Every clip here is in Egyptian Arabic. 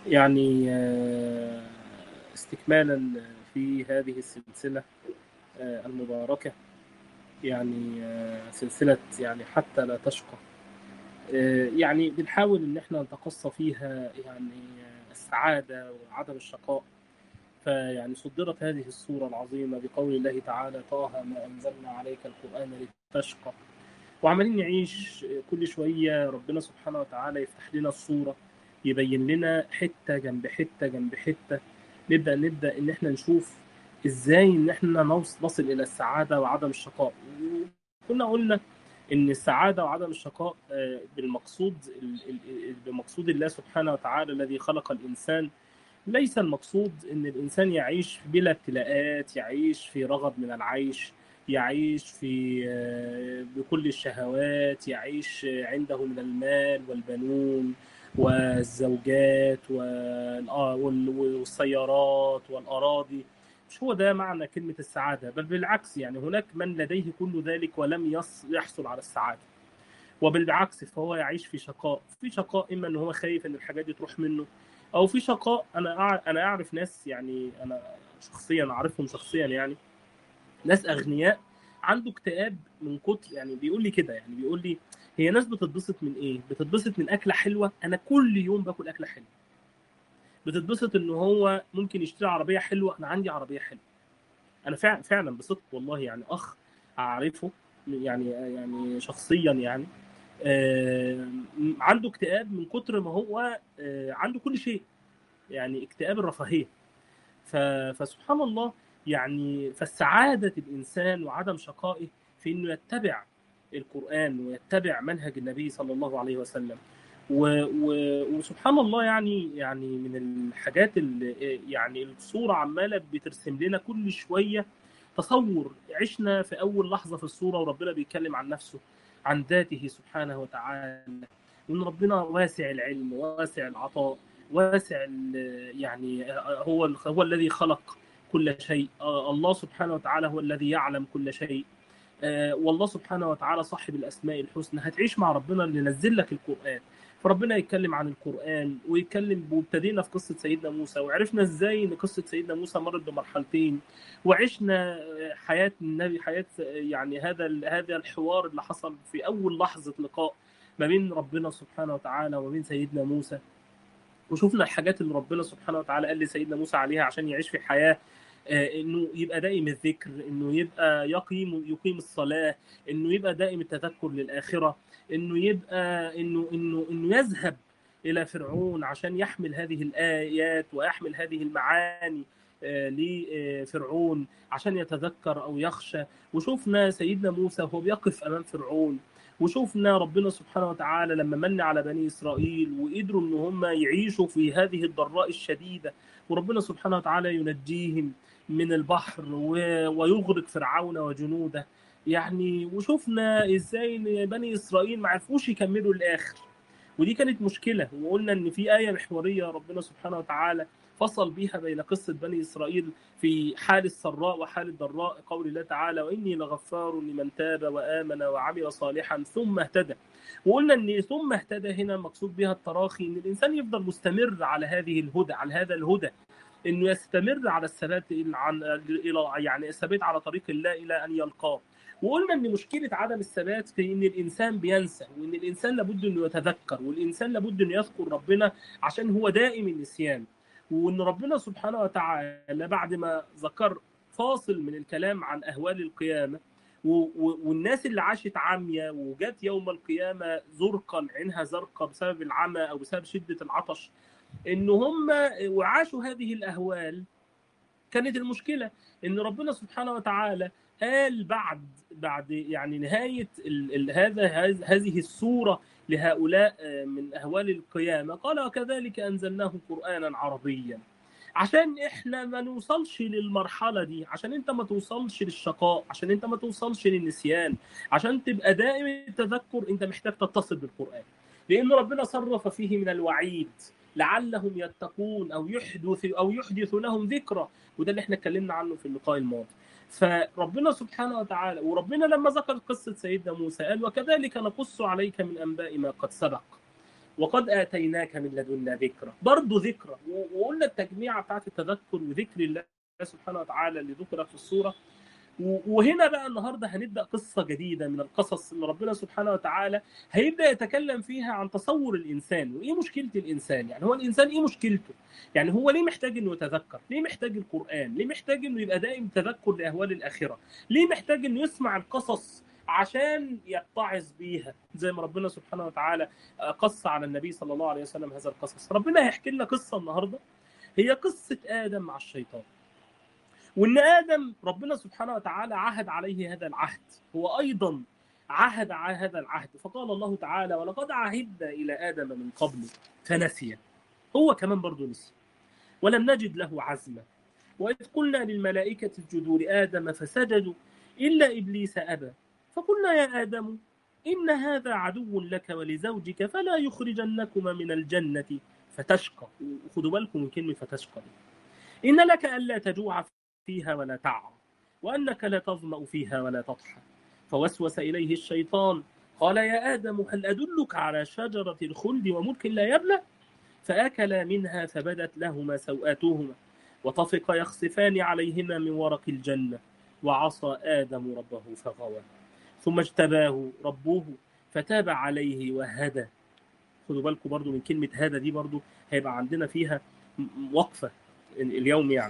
يعني آه، استكمالا في هذه السلسلة آه، المباركة يعني آه، سلسلة يعني حتى لا تشقى آه، يعني بنحاول إن احنا نتقصى فيها يعني آه، السعادة وعدم الشقاء فيعني صدرت هذه السورة العظيمة بقول الله تعالى طه ما أنزلنا عليك القرآن لتشقى وعمالين نعيش كل شوية ربنا سبحانه وتعالى يفتح لنا الصورة يبين لنا حتة جنب حتة جنب حتة نبدأ نبدأ إن إحنا نشوف إزاي إن إحنا نوص- نصل إلى السعادة وعدم الشقاء كنا قلنا إن السعادة وعدم الشقاء آه، بالمقصود ال- ال- بمقصود الله سبحانه وتعالى الذي خلق الإنسان ليس المقصود ان الانسان يعيش بلا ابتلاءات يعيش في رغد من العيش يعيش في آه، بكل الشهوات يعيش آه، عنده من المال والبنون والزوجات والآ- وال- والسيارات والأراضي مش هو ده معنى كلمة السعادة بل بالعكس يعني هناك من لديه كل ذلك ولم يص- يحصل على السعادة وبالعكس فهو يعيش في شقاء في شقاء إما أن هو خايف أن الحاجات دي تروح منه او في شقاء انا أع- انا اعرف ناس يعني انا شخصيا اعرفهم شخصيا يعني ناس اغنياء عنده اكتئاب من كتر يعني بيقول لي كده يعني بيقول لي هي ناس بتتبسط من ايه بتتبسط من اكله حلوه انا كل يوم باكل اكله حلوه بتتبسط ان هو ممكن يشتري عربيه حلوه انا عندي عربيه حلوه انا فعلا فعلا بصدق والله يعني اخ اعرفه يعني يعني شخصيا يعني آه، عنده اكتئاب من كتر ما هو آه، عنده كل شيء يعني اكتئاب الرفاهيه ف- فسبحان الله يعني فالسعاده الانسان وعدم شقائه في انه يتبع القران ويتبع منهج النبي صلى الله عليه وسلم و و وسبحان الله يعني يعني من الحاجات اللي يعني الصوره عماله بترسم لنا كل شويه تصور عشنا في اول لحظه في الصوره وربنا بيتكلم عن نفسه عن ذاته سبحانه وتعالى وان ربنا واسع العلم واسع العطاء واسع ال- يعني هو هو الذي خلق كل شيء آه، الله سبحانه وتعالى هو الذي يعلم كل شيء آه، والله سبحانه وتعالى صاحب الاسماء الحسنى هتعيش مع ربنا اللي نزل لك القران فربنا يتكلم عن القران ويتكلم وابتدينا في قصه سيدنا موسى وعرفنا ازاي ان قصه سيدنا موسى مرت بمرحلتين وعشنا حياه النبي حياه يعني هذا هذا الحوار اللي حصل في اول لحظه لقاء ما بين ربنا سبحانه وتعالى وما بين سيدنا موسى وشفنا الحاجات اللي ربنا سبحانه وتعالى قال لسيدنا موسى عليها عشان يعيش في حياه آه، انه يبقى دائم الذكر انه يبقى يقيم يقيم الصلاه انه يبقى دائم التذكر للاخره انه يبقى انه انه انه يذهب الى فرعون عشان يحمل هذه الايات ويحمل هذه المعاني آه، لفرعون عشان يتذكر او يخشى وشفنا سيدنا موسى وهو بيقف امام فرعون وشفنا ربنا سبحانه وتعالى لما من على بني اسرائيل وقدروا ان هم يعيشوا في هذه الضراء الشديده وربنا سبحانه وتعالى ينجيهم من البحر و- ويغرق فرعون وجنوده يعني وشفنا ازاي ان بني اسرائيل ما عرفوش يكملوا الاخر ودي كانت مشكله وقلنا ان في ايه محوريه ربنا سبحانه وتعالى فصل بيها بين قصه بني اسرائيل في حال السراء وحال الضراء قول الله تعالى واني لغفار لمن تاب وامن وعمل صالحا ثم اهتدى وقلنا ان ثم اهتدى هنا مقصود بها التراخي ان الانسان يفضل مستمر على هذه الهدى على هذا الهدى انه يستمر على الثبات عن الى يعني الثبات على طريق الله الى ان يلقاه وقلنا ان مشكله عدم الثبات في ان الانسان بينسى وان الانسان لابد انه يتذكر والانسان لابد انه يذكر ربنا عشان هو دائم النسيان وان ربنا سبحانه وتعالى بعد ما ذكر فاصل من الكلام عن اهوال القيامه و- و- والناس اللي عاشت عاميه وجات يوم القيامه زرقا عينها زرقاء بسبب العمى او بسبب شده العطش ان هم وعاشوا هذه الاهوال كانت المشكله ان ربنا سبحانه وتعالى قال بعد بعد يعني نهايه ال ال هذا هذ- هذه السوره لهؤلاء آه، من اهوال القيامه قال وكذلك انزلناه قرانا عربيا عشان احنا ما نوصلش للمرحله دي عشان انت ما توصلش للشقاء عشان انت ما توصلش للنسيان عشان تبقى دائم التذكر انت محتاج تتصل بالقران لان ربنا صرف فيه من الوعيد لعلهم يتقون او يحدث او يحدث لهم ذكرى وده اللي احنا اتكلمنا عنه في اللقاء الماضي فربنا سبحانه وتعالى وربنا لما ذكر قصه سيدنا موسى قال وكذلك نقص عليك من انباء ما قد سبق وقد اتيناك من لدنا ذكرى برضه ذكرى وقلنا التجميعه بتاعت التذكر وذكر الله سبحانه وتعالى اللي ذكر في السوره وهنا بقى النهارده هنبدا قصه جديده من القصص اللي ربنا سبحانه وتعالى هيبدا يتكلم فيها عن تصور الانسان وايه مشكله الانسان يعني هو الانسان ايه مشكلته يعني هو ليه محتاج انه يتذكر ليه محتاج القران ليه محتاج انه يبقى دائم تذكر لاهوال الاخره ليه محتاج انه يسمع القصص عشان يتعظ بيها زي ما ربنا سبحانه وتعالى قص على النبي صلى الله عليه وسلم هذا القصص ربنا هيحكي لنا قصه النهارده هي قصه ادم مع الشيطان وان ادم ربنا سبحانه وتعالى عهد عليه هذا العهد هو ايضا عهد على هذا العهد فقال الله تعالى ولقد عهدنا الى ادم من قبل فنسي هو كمان برضه نسي ولم نجد له عزما واذ قلنا للملائكه اسجدوا لادم فسجدوا الا ابليس ابى فقلنا يا ادم ان هذا عدو لك ولزوجك فلا يخرجنكما من الجنه فتشقى خدوا بالكم من كلمه فتشقى ان لك الا تجوع فيها ولا تعرى وأنك لا تظمأ فيها ولا تضحى فوسوس إليه الشيطان قال يا آدم هل أدلك على شجرة الخلد وملك لا يبلى فأكلا منها فبدت لهما سوآتهما وطفقا يخصفان عليهما من ورق الجنة وعصى آدم ربه فغوى ثم اجتباه ربه فتاب عليه وهدى خدوا بالكم برضو من كلمة هذا دي برضو هيبقى عندنا فيها وقفة اليوم يعني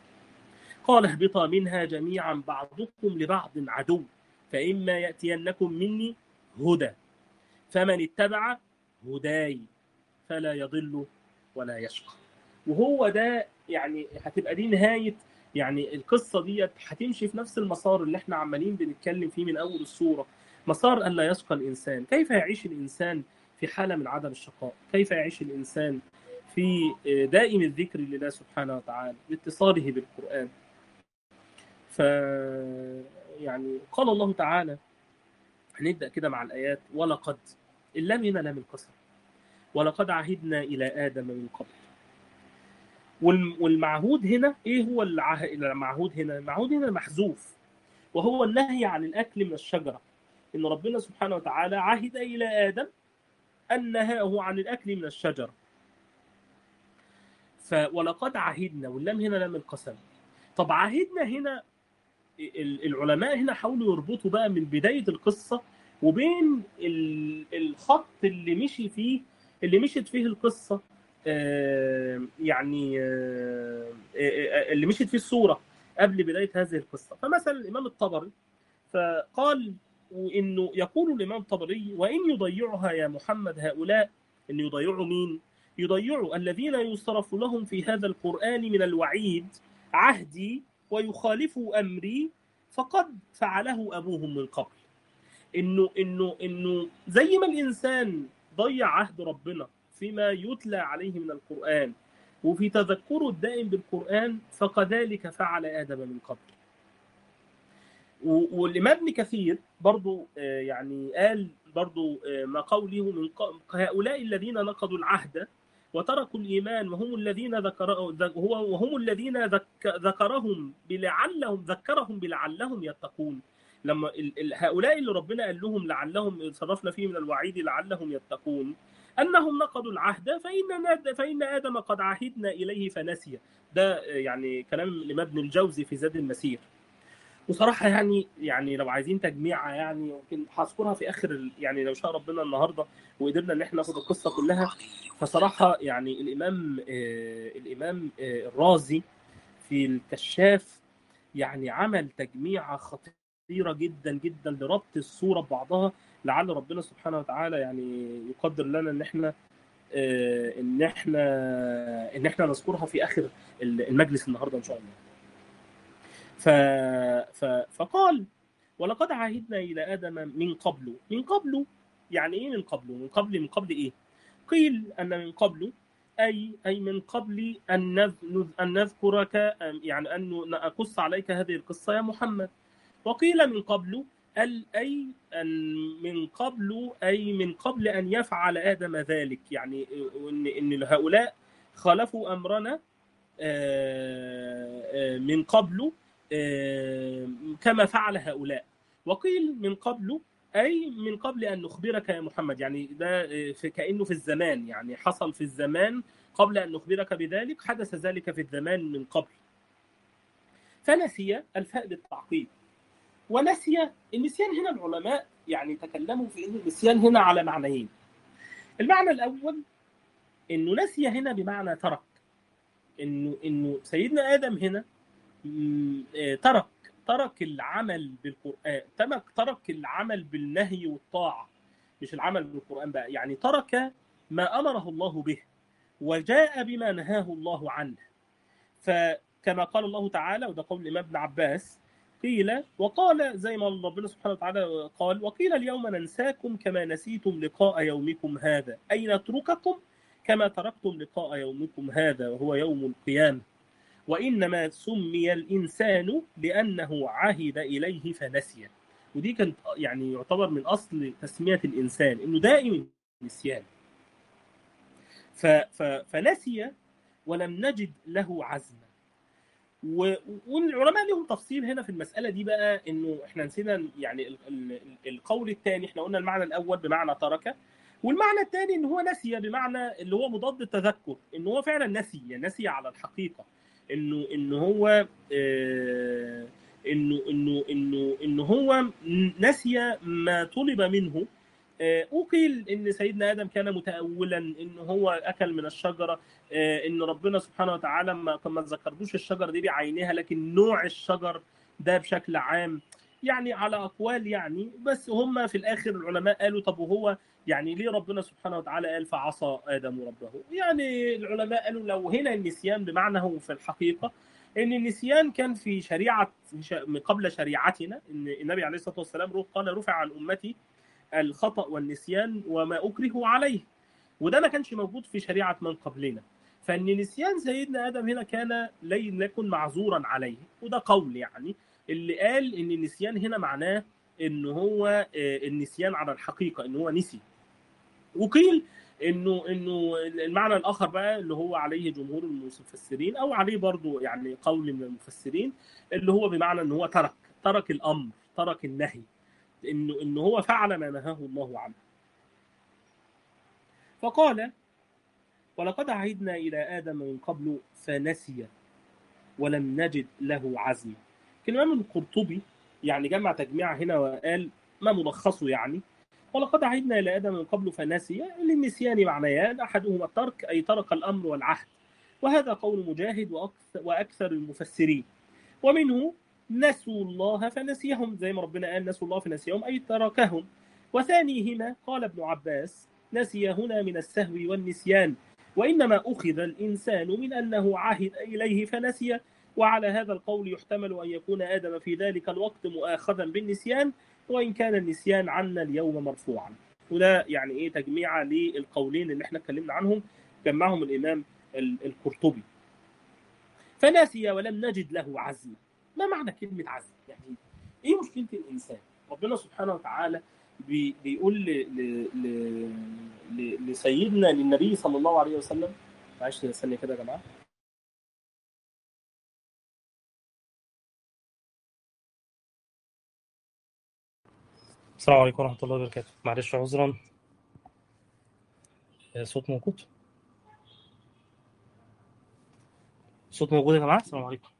قال اهبطا منها جميعا بعضكم لبعض عدو فإما يأتينكم مني هدى فمن اتبع هداي فلا يضل ولا يشقى وهو ده يعني هتبقى دي نهاية يعني القصة ديت هتمشي في نفس المسار اللي احنا عمالين بنتكلم فيه من أول الصورة مسار ألا يشقى الإنسان كيف يعيش الإنسان في حالة من عدم الشقاء كيف يعيش الإنسان في دائم الذكر لله سبحانه وتعالى باتصاله بالقرآن ف يعني قال الله تعالى هنبدا كده مع الايات ولقد اللام هنا لام القسم ولقد عهدنا الى ادم من قبل والمعهود هنا ايه هو المعهود هنا المعهود هنا محذوف وهو النهي عن الاكل من الشجره ان ربنا سبحانه وتعالى عهد الى ادم ان نهاه عن الاكل من الشجره ف ولقد عهدنا واللام هنا لام القسم طب عهدنا هنا العلماء هنا حاولوا يربطوا بقى من بدايه القصه وبين الخط اللي مشي فيه اللي مشت فيه القصه يعني اللي مشت فيه الصوره قبل بدايه هذه القصه فمثلا الامام الطبري فقال انه يقول الامام الطبري وان يضيعها يا محمد هؤلاء ان يضيعوا مين؟ يضيعوا الذين يصرف لهم في هذا القران من الوعيد عهدي ويخالفوا امري فقد فعله ابوهم من قبل انه انه انه زي ما الانسان ضيع عهد ربنا فيما يتلى عليه من القران وفي تذكره الدائم بالقران فكذلك فعل ادم من قبل والامام ابن كثير برضو يعني قال برضو ما قوله من هؤلاء الذين نقضوا العهد وتركوا الايمان وهم الذين ذكر هو وهم الذين ذك ذكرهم بلعلهم ذكرهم بلعلهم يتقون لما هؤلاء اللي ربنا قال لهم لعلهم صرفنا فيه من الوعيد لعلهم يتقون انهم نقضوا العهد فان فان ادم قد عهدنا اليه فنسي ده يعني كلام الامام ابن الجوزي في زاد المسير وصراحه يعني يعني لو عايزين تجميعه يعني يمكن هذكرها في اخر يعني لو شاء ربنا النهارده وقدرنا ان احنا ناخد القصه كلها فصراحه يعني الامام آه الامام آه الرازي في الكشاف يعني عمل تجميعه خطيره جدا جدا لربط الصوره ببعضها لعل ربنا سبحانه وتعالى يعني يقدر لنا ان احنا آه ان احنا ان احنا نذكرها في اخر المجلس النهارده ان شاء الله. ف... ف... فقال ولقد عهدنا الى ادم من قبل من قبل يعني ايه من قبل من قبل من قبل ايه قيل ان من قبل اي اي من قبل ان نذ... ان نذكرك يعني ان نقص عليك هذه القصه يا محمد وقيل من قبل ال اي ان من قبل اي من قبل ان يفعل ادم ذلك يعني ان ان هؤلاء خالفوا امرنا من قبل كما فعل هؤلاء وقيل من قبل اي من قبل ان نخبرك يا محمد يعني ده في كانه في الزمان يعني حصل في الزمان قبل ان نخبرك بذلك حدث ذلك في الزمان من قبل فنسي الفاء بالتعقيب ونسي النسيان هنا العلماء يعني تكلموا في ان النسيان هنا على معنيين المعنى الاول انه نسي هنا بمعنى ترك انه انه سيدنا ادم هنا ترك ترك العمل بالقران ترك ترك العمل بالنهي والطاعه مش العمل بالقران بقى يعني ترك ما امره الله به وجاء بما نهاه الله عنه فكما قال الله تعالى وده قول الامام ابن عباس قيل وقال زي ما ربنا سبحانه وتعالى قال وقيل اليوم ننساكم كما نسيتم لقاء يومكم هذا أي نترككم كما تركتم لقاء يومكم هذا وهو يوم القيامة وإنما سمي الإنسان لأنه عهد إليه فنسي ودي كانت يعني يعتبر من أصل تسمية الإنسان إنه دائم النسيان ف ف فنسي ولم نجد له عزما والعلماء لهم تفصيل هنا في المساله دي بقى انه احنا نسينا يعني القول الثاني احنا قلنا المعنى الاول بمعنى ترك والمعنى الثاني ان هو نسي بمعنى اللي هو مضاد التذكر ان هو فعلا نسي يعني نسي على الحقيقه انه انه هو آه انه انه انه انه هو نسي ما طلب منه وقيل ان سيدنا ادم كان متاولا ان هو اكل من الشجره ان ربنا سبحانه وتعالى ما ما ذكرلوش الشجره دي بعينها لكن نوع الشجر ده بشكل عام يعني على اقوال يعني بس هم في الاخر العلماء قالوا طب وهو يعني ليه ربنا سبحانه وتعالى قال فعصى ادم ربه يعني العلماء قالوا لو هنا النسيان بمعنى هو في الحقيقه ان النسيان كان في شريعه قبل شريعتنا ان النبي عليه الصلاه والسلام قال رفع عن امتي الخطا والنسيان وما اكرهوا عليه وده ما كانش موجود في شريعه من قبلنا فان نسيان سيدنا ادم هنا كان لن يكن معذورا عليه وده قول يعني اللي قال ان النسيان هنا معناه ان هو النسيان على الحقيقه ان هو نسي وقيل انه انه المعنى الاخر بقى اللي هو عليه جمهور المفسرين او عليه برضو يعني قول من المفسرين اللي هو بمعنى ان هو ترك ترك الامر ترك النهي انه انه هو فعل ما نهاه الله عنه فقال ولقد عهدنا الى ادم من قبل فنسي ولم نجد له عزما الامام القرطبي يعني جمع تجميع هنا وقال ما ملخصه يعني ولقد عهدنا الى ادم من قبل فنسي للنسيان معنيان احدهما الترك اي ترك الامر والعهد وهذا قول مجاهد واكثر, وأكثر المفسرين ومنه نسوا الله فنسيهم زي ما ربنا قال نسوا الله فنسيهم اي تركهم وثانيهما قال ابن عباس نسي هنا من السهو والنسيان وانما اخذ الانسان من انه عهد اليه فنسي وعلى هذا القول يحتمل ان يكون ادم في ذلك الوقت مؤاخذا بالنسيان وان كان النسيان عنا اليوم مرفوعا وده يعني ايه تجميع للقولين اللي احنا اتكلمنا عنهم جمعهم الامام القرطبي فنسي ولم نجد له عزما ما معنى كلمه عزم يعني ايه مشكله الانسان ربنا سبحانه وتعالى بي بيقول ل ل ل لسيدنا للنبي صلى الله عليه وسلم معلش ثانيه كده يا جماعه السلام عليكم ورحمة الله وبركاته معلش عذرا صوت موجود صوت موجود يا جماعة السلام عليكم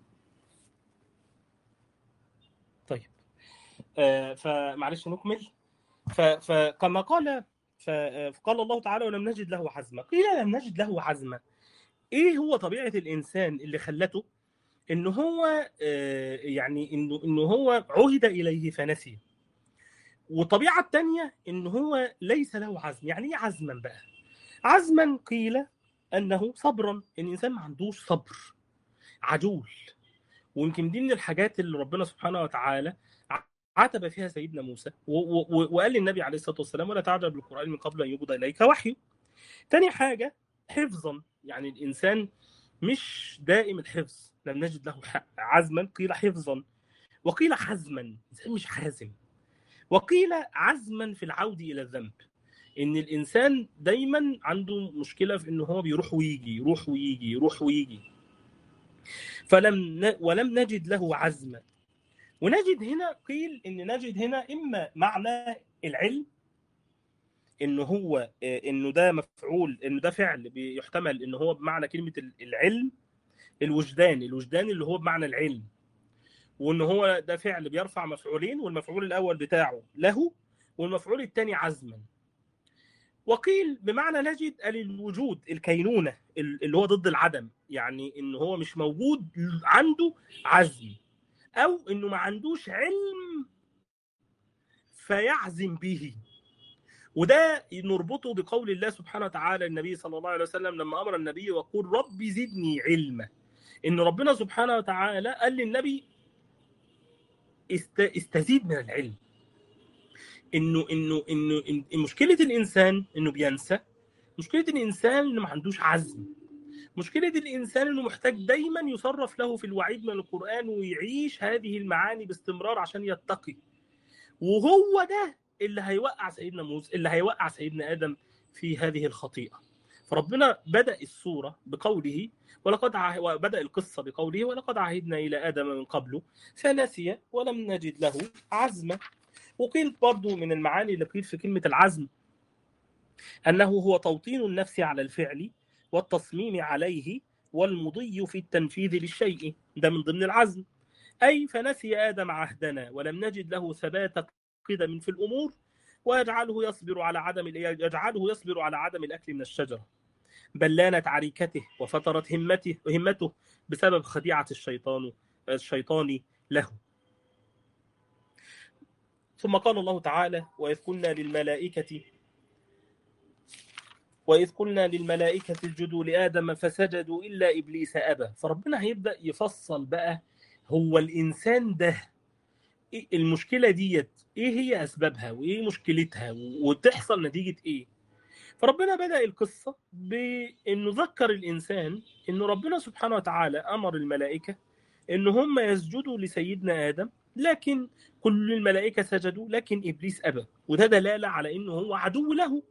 طيب آه فمعلش نكمل فكما قال فقال الله تعالى ولم نجد له عزما قيل لم نجد له عزما ايه هو طبيعة الانسان اللي خلته ان هو آه يعني انه انه هو عهد اليه فنسي والطبيعة الثانية إن هو ليس له عزم يعني إيه عزما بقى عزما قيل أنه صبرا إن الإنسان ما عندوش صبر عجول ويمكن دي من الحاجات اللي ربنا سبحانه وتعالى عاتب فيها سيدنا موسى وقال للنبي عليه الصلاة والسلام ولا تعجب بالقرآن من قبل أن يقضى إليك وحي تاني حاجة حفظا يعني الإنسان مش دائم الحفظ لم نجد له عزما قيل حفظا وقيل حزما الإنسان مش حازم وقيل عزما في العود الى الذنب ان الانسان دايما عنده مشكله في انه هو بيروح ويجي يروح ويجي يروح ويجي فلم ن... ولم نجد له عزما ونجد هنا قيل ان نجد هنا اما معنى العلم انه هو انه ده مفعول انه ده فعل بيحتمل انه هو بمعنى كلمه العلم الوجدان الوجدان اللي هو بمعنى العلم وان هو ده فعل بيرفع مفعولين والمفعول الاول بتاعه له والمفعول الثاني عزما وقيل بمعنى نجد الوجود الكينونه اللي هو ضد العدم يعني ان هو مش موجود عنده عزم او انه ما عندوش علم فيعزم به وده نربطه بقول الله سبحانه وتعالى النبي صلى الله عليه وسلم لما امر النبي وقول ربي زدني علما ان ربنا سبحانه وتعالى قال للنبي استزيد من العلم انه انه انه إن مشكله الانسان انه بينسى مشكله الانسان انه ما عندوش عزم مشكله الانسان انه محتاج دايما يصرف له في الوعيد من القران ويعيش هذه المعاني باستمرار عشان يتقي وهو ده اللي هيوقع سيدنا موسى اللي هيوقع سيدنا ادم في هذه الخطيئه فربنا بدا السوره بقوله ولقد ع... بدا القصه بقوله ولقد عهدنا الى ادم من قبل فنسي ولم نجد له عزما وقيل برضو من المعاني اللي قيل في كلمه العزم انه هو توطين النفس على الفعل والتصميم عليه والمضي في التنفيذ للشيء ده من ضمن العزم اي فنسي ادم عهدنا ولم نجد له ثبات قدم في الامور ويجعله يصبر على عدم يجعله يصبر على عدم الاكل من الشجره بل لانت عريكته وفترت همته همته بسبب خديعه الشيطان الشيطان له ثم قال الله تعالى وإذ قلنا للملائكة وإذ قلنا للملائكة اسجدوا لآدم فسجدوا إلا إبليس أبى فربنا هيبدأ يفصل بقى هو الإنسان ده المشكلة ديت إيه هي أسبابها وإيه مشكلتها وتحصل نتيجة إيه فربنا بدأ القصة بأنه ذكر الإنسان أنه ربنا سبحانه وتعالى أمر الملائكة أن هم يسجدوا لسيدنا آدم لكن كل الملائكة سجدوا لكن إبليس أبى وده دلالة على أنه هو عدو له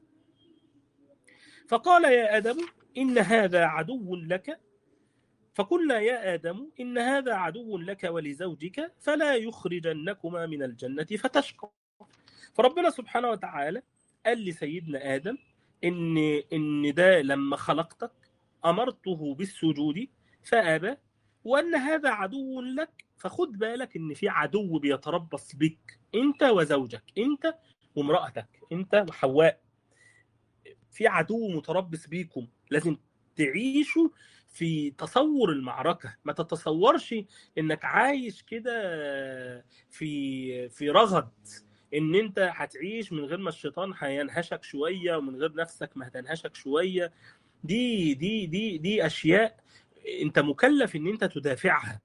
فقال يا آدم إن هذا عدو لك فقلنا يا آدم إن هذا عدو لك ولزوجك فلا يخرجنكما من الجنة فتشقى فربنا سبحانه وتعالى قال لسيدنا آدم إن إن ده لما خلقتك أمرته بالسجود فأبى وأن هذا عدو لك فخد بالك إن في عدو بيتربص بك أنت وزوجك أنت وامرأتك أنت وحواء في عدو متربص بيكم لازم تعيشوا في تصور المعركه ما تتصورش انك عايش كده في في رغد ان انت هتعيش من غير ما الشيطان هينهشك شويه ومن غير نفسك ما هتنهشك شويه دي دي دي دي اشياء انت مكلف ان انت تدافعها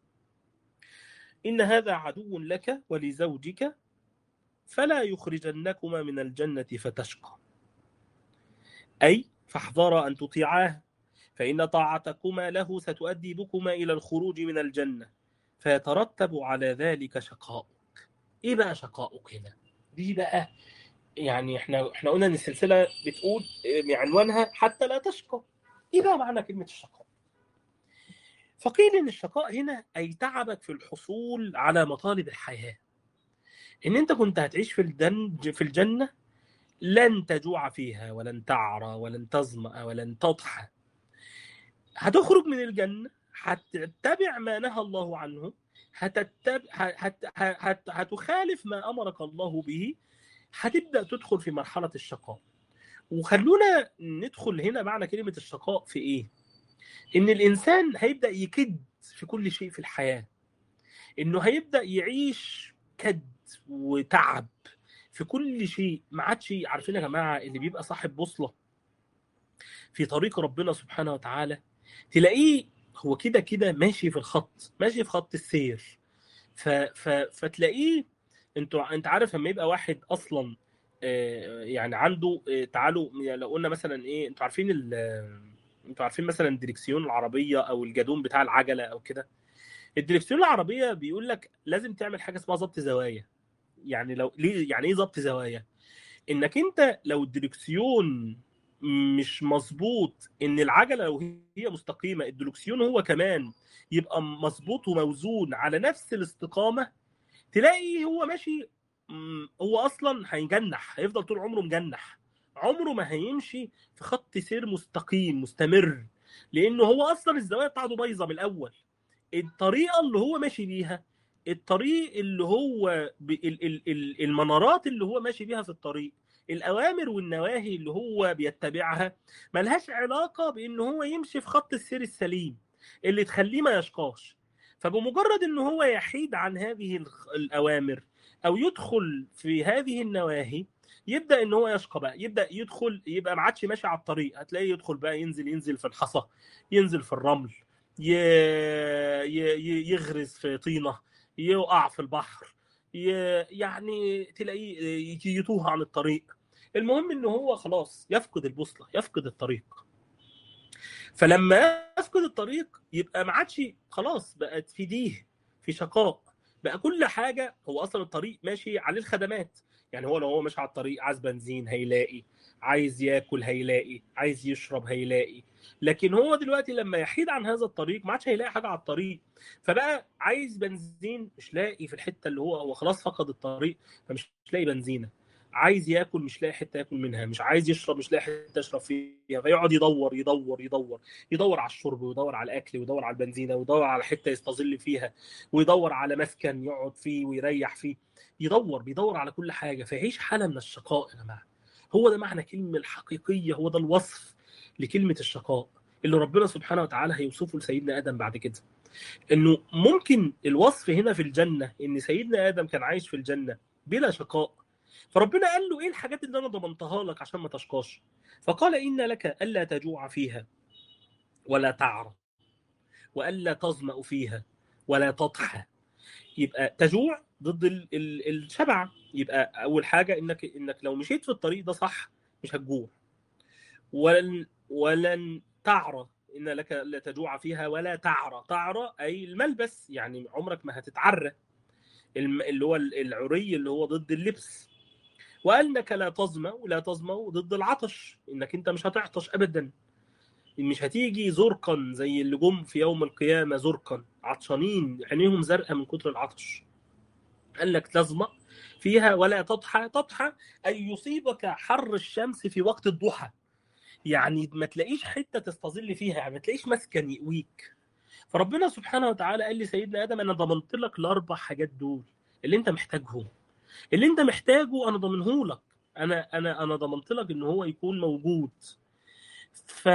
ان هذا عدو لك ولزوجك فلا يخرجنكما من الجنه فتشقى اي فاحذرا ان تطيعاه فان طاعتكما له ستؤدي بكما الى الخروج من الجنه فيترتب على ذلك شقاؤك ايه بقى شقاؤك هنا دي بقى يعني احنا احنا قلنا ان السلسله بتقول بعنوانها حتى لا تشقى ايه بقى معنى كلمه الشقاء فقيل ان الشقاء هنا اي تعبك في الحصول على مطالب الحياه ان انت كنت هتعيش في الدنج في الجنه لن تجوع فيها ولن تعرى ولن تظمأ ولن تضحى هتخرج من الجنه هتتبع ما نهى الله عنه هتتبع هت... هت... هتخالف ما امرك الله به هتبدا تدخل في مرحله الشقاء وخلونا ندخل هنا معنى كلمه الشقاء في ايه ان الانسان هيبدا يكد في كل شيء في الحياه انه هيبدا يعيش كد وتعب في كل شيء ما عادش عارفين يا جماعه اللي بيبقى صاحب بوصله في طريق ربنا سبحانه وتعالى تلاقيه هو كده كده ماشي في الخط ماشي في خط السير ف... ف... فتلاقيه انتوا انت عارف لما يبقى واحد اصلا يعني عنده تعالوا يعني لو قلنا مثلا ايه انتوا عارفين ال... انتوا عارفين مثلا دريكسيون العربيه او الجادون بتاع العجله او كده الدريكسيون العربيه بيقول لك لازم تعمل حاجه اسمها ضبط زوايا يعني لو ليه يعني ايه ضبط زوايا انك انت لو الدريكسيون مش مظبوط ان العجله لو هي مستقيمه الدلوكسيون هو كمان يبقى مظبوط وموزون على نفس الاستقامه تلاقي هو ماشي هو اصلا هيجنح هيفضل طول عمره مجنح عمره ما هيمشي في خط سير مستقيم مستمر لانه هو اصلا الزوايا بتاعته بايظه من الاول الطريقه اللي هو ماشي بيها الطريق اللي هو المنارات اللي هو ماشي بيها في الطريق الاوامر والنواهي اللي هو بيتبعها ملهاش علاقه بان هو يمشي في خط السير السليم اللي تخليه ما يشقاش فبمجرد ان هو يحيد عن هذه الاوامر او يدخل في هذه النواهي يبدا ان هو يشقى بقى يبدا يدخل يبقى ما عادش ماشي على الطريق هتلاقيه يدخل بقى ينزل ينزل في الحصى ينزل في الرمل يغرز في طينه يقع في البحر يعني تلاقيه يتوه عن الطريق المهم ان هو خلاص يفقد البوصله يفقد الطريق فلما يفقد الطريق يبقى ما عادش خلاص بقت في ديه في شقاء بقى كل حاجه هو اصلا الطريق ماشي عليه الخدمات يعني هو لو هو ماشي على الطريق عايز بنزين هيلاقي عايز ياكل هيلاقي عايز يشرب هيلاقي لكن هو دلوقتي لما يحيد عن هذا الطريق ما عادش هيلاقي حاجه على الطريق فبقى عايز بنزين مش لاقي في الحته اللي هو هو خلاص فقد الطريق فمش لاقي بنزينه عايز ياكل مش لاقي حته ياكل منها مش عايز يشرب مش لاقي حته يشرب فيها فيقعد يدور يدور يدور يدور على الشرب ويدور على الاكل ويدور على البنزينه ويدور على حته يستظل فيها ويدور على مسكن يقعد فيه ويريح فيه يدور بيدور على كل حاجه فيعيش حاله من الشقاء يا جماعه هو ده معنى كلمه الحقيقيه هو ده الوصف لكلمه الشقاء اللي ربنا سبحانه وتعالى هيوصفه لسيدنا ادم بعد كده انه ممكن الوصف هنا في الجنه ان سيدنا ادم كان عايش في الجنه بلا شقاء فربنا قال له ايه الحاجات اللي انا ضمنتها لك عشان ما تشقاش فقال ان لك الا تجوع فيها ولا تعرى والا تظما فيها ولا تضحى يبقى تجوع ضد ال ال الشبع يبقى اول حاجه انك انك لو مشيت في الطريق ده صح مش هتجوع ولن ولن تعرى ان لك لا تجوع فيها ولا تعرى تعرى اي الملبس يعني عمرك ما هتتعرى اللي هو العري اللي هو ضد اللبس وانك لا تظما ولا تظما ضد العطش انك انت مش هتعطش ابدا مش هتيجي زرقا زي اللي جم في يوم القيامه زرقا عطشانين عينيهم زرقاء من كتر العطش قال لك تظما فيها ولا تضحى تضحى أي يصيبك حر الشمس في وقت الضحى يعني ما تلاقيش حته تستظل فيها يعني ما تلاقيش مسكن يقويك فربنا سبحانه وتعالى قال لسيدنا ادم انا ضمنت لك الاربع حاجات دول اللي انت محتاجهم اللي انت محتاجه انا ضامنه لك انا انا انا ضمنت لك ان هو يكون موجود ف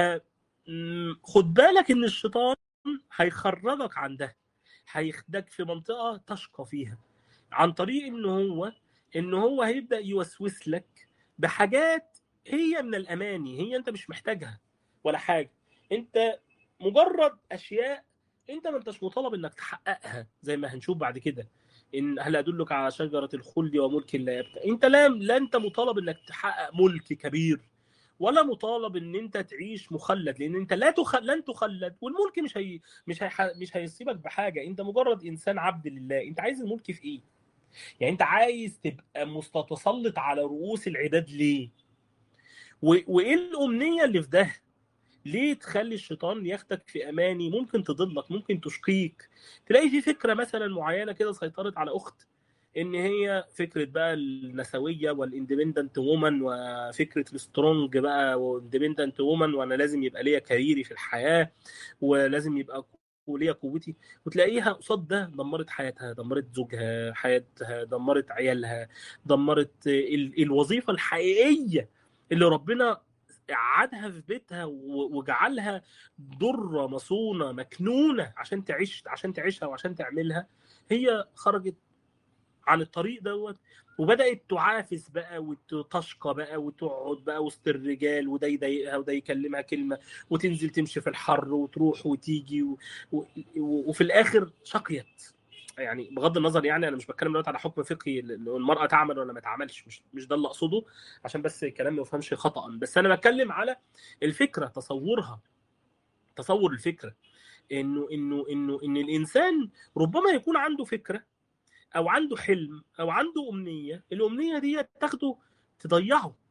خد بالك ان الشيطان هيخرجك عن ده هيخدك في منطقه تشقى فيها عن طريق ان هو ان هو هيبدا يوسوس لك بحاجات هي من الاماني هي انت مش محتاجها ولا حاجه انت مجرد اشياء انت ما انتش مطالب انك تحققها زي ما هنشوف بعد كده ان هل ادلك على شجره الخلد وملك لا يبقى انت لا لا انت مطالب انك تحقق ملك كبير ولا مطالب ان انت تعيش مخلد لان انت لا تخ... لن تخلد والملك مش هي... مش هي... مش هيصيبك بحاجه انت مجرد انسان عبد لله انت عايز الملك في ايه يعني انت عايز تبقى مستتسلط على رؤوس العباد ليه و... وايه الامنيه اللي في ده ليه تخلي الشيطان ياخدك في اماني ممكن تضلك ممكن تشقيك تلاقي في فكره مثلا معينه كده سيطرت على اخت ان هي فكره بقى النسويه والاندبندنت وومن وفكره السترونج بقى واندبندنت وومن وانا لازم يبقى ليا كاريري في الحياه ولازم يبقى وليا قوتي وتلاقيها قصاد ده دمرت حياتها دمرت زوجها حياتها دمرت عيالها دمرت الوظيفه الحقيقيه اللي ربنا قعدها في بيتها وجعلها ضره مصونه مكنونه عشان تعيش عشان تعيشها وعشان تعملها هي خرجت عن الطريق دوت وبدات تعافس بقى وتشقى بقى وتقعد بقى وسط الرجال وده يضايقها وده يكلمها كلمه وتنزل تمشي في الحر وتروح وتيجي و... و... وفي الاخر شقيت يعني بغض النظر يعني انا مش بتكلم دلوقتي على حكم فقهي المراه تعمل ولا ما تعملش مش مش ده اللي اقصده عشان بس الكلام ما يفهمش خطا بس انا بتكلم على الفكره تصورها تصور الفكره انه انه انه ان الانسان ربما يكون عنده فكره او عنده حلم او عنده امنيه الامنيه دي تاخده تضيعه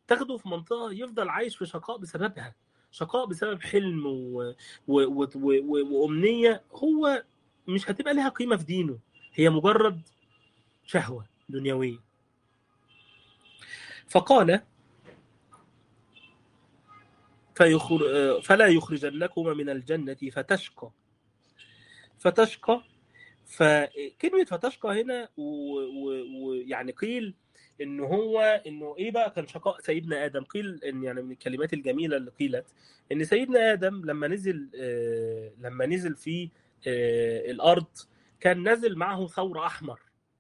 تاخده في منطقه يفضل عايش في شقاء بسببها شقاء بسبب حلم و... و... و... و... وامنيه هو مش هتبقى لها قيمه في دينه هي مجرد شهوه دنيويه فقال فيخر... فلا يخرجنكما من الجنة فتشقى فتشقى فكلمة فتشقى هنا ويعني و... و... قيل ان هو انه ايه بقى كان شقاء سيدنا ادم قيل ان يعني من الكلمات الجميله اللي قيلت ان سيدنا ادم لما نزل آه لما نزل في آه الارض كان نزل معه ثور احمر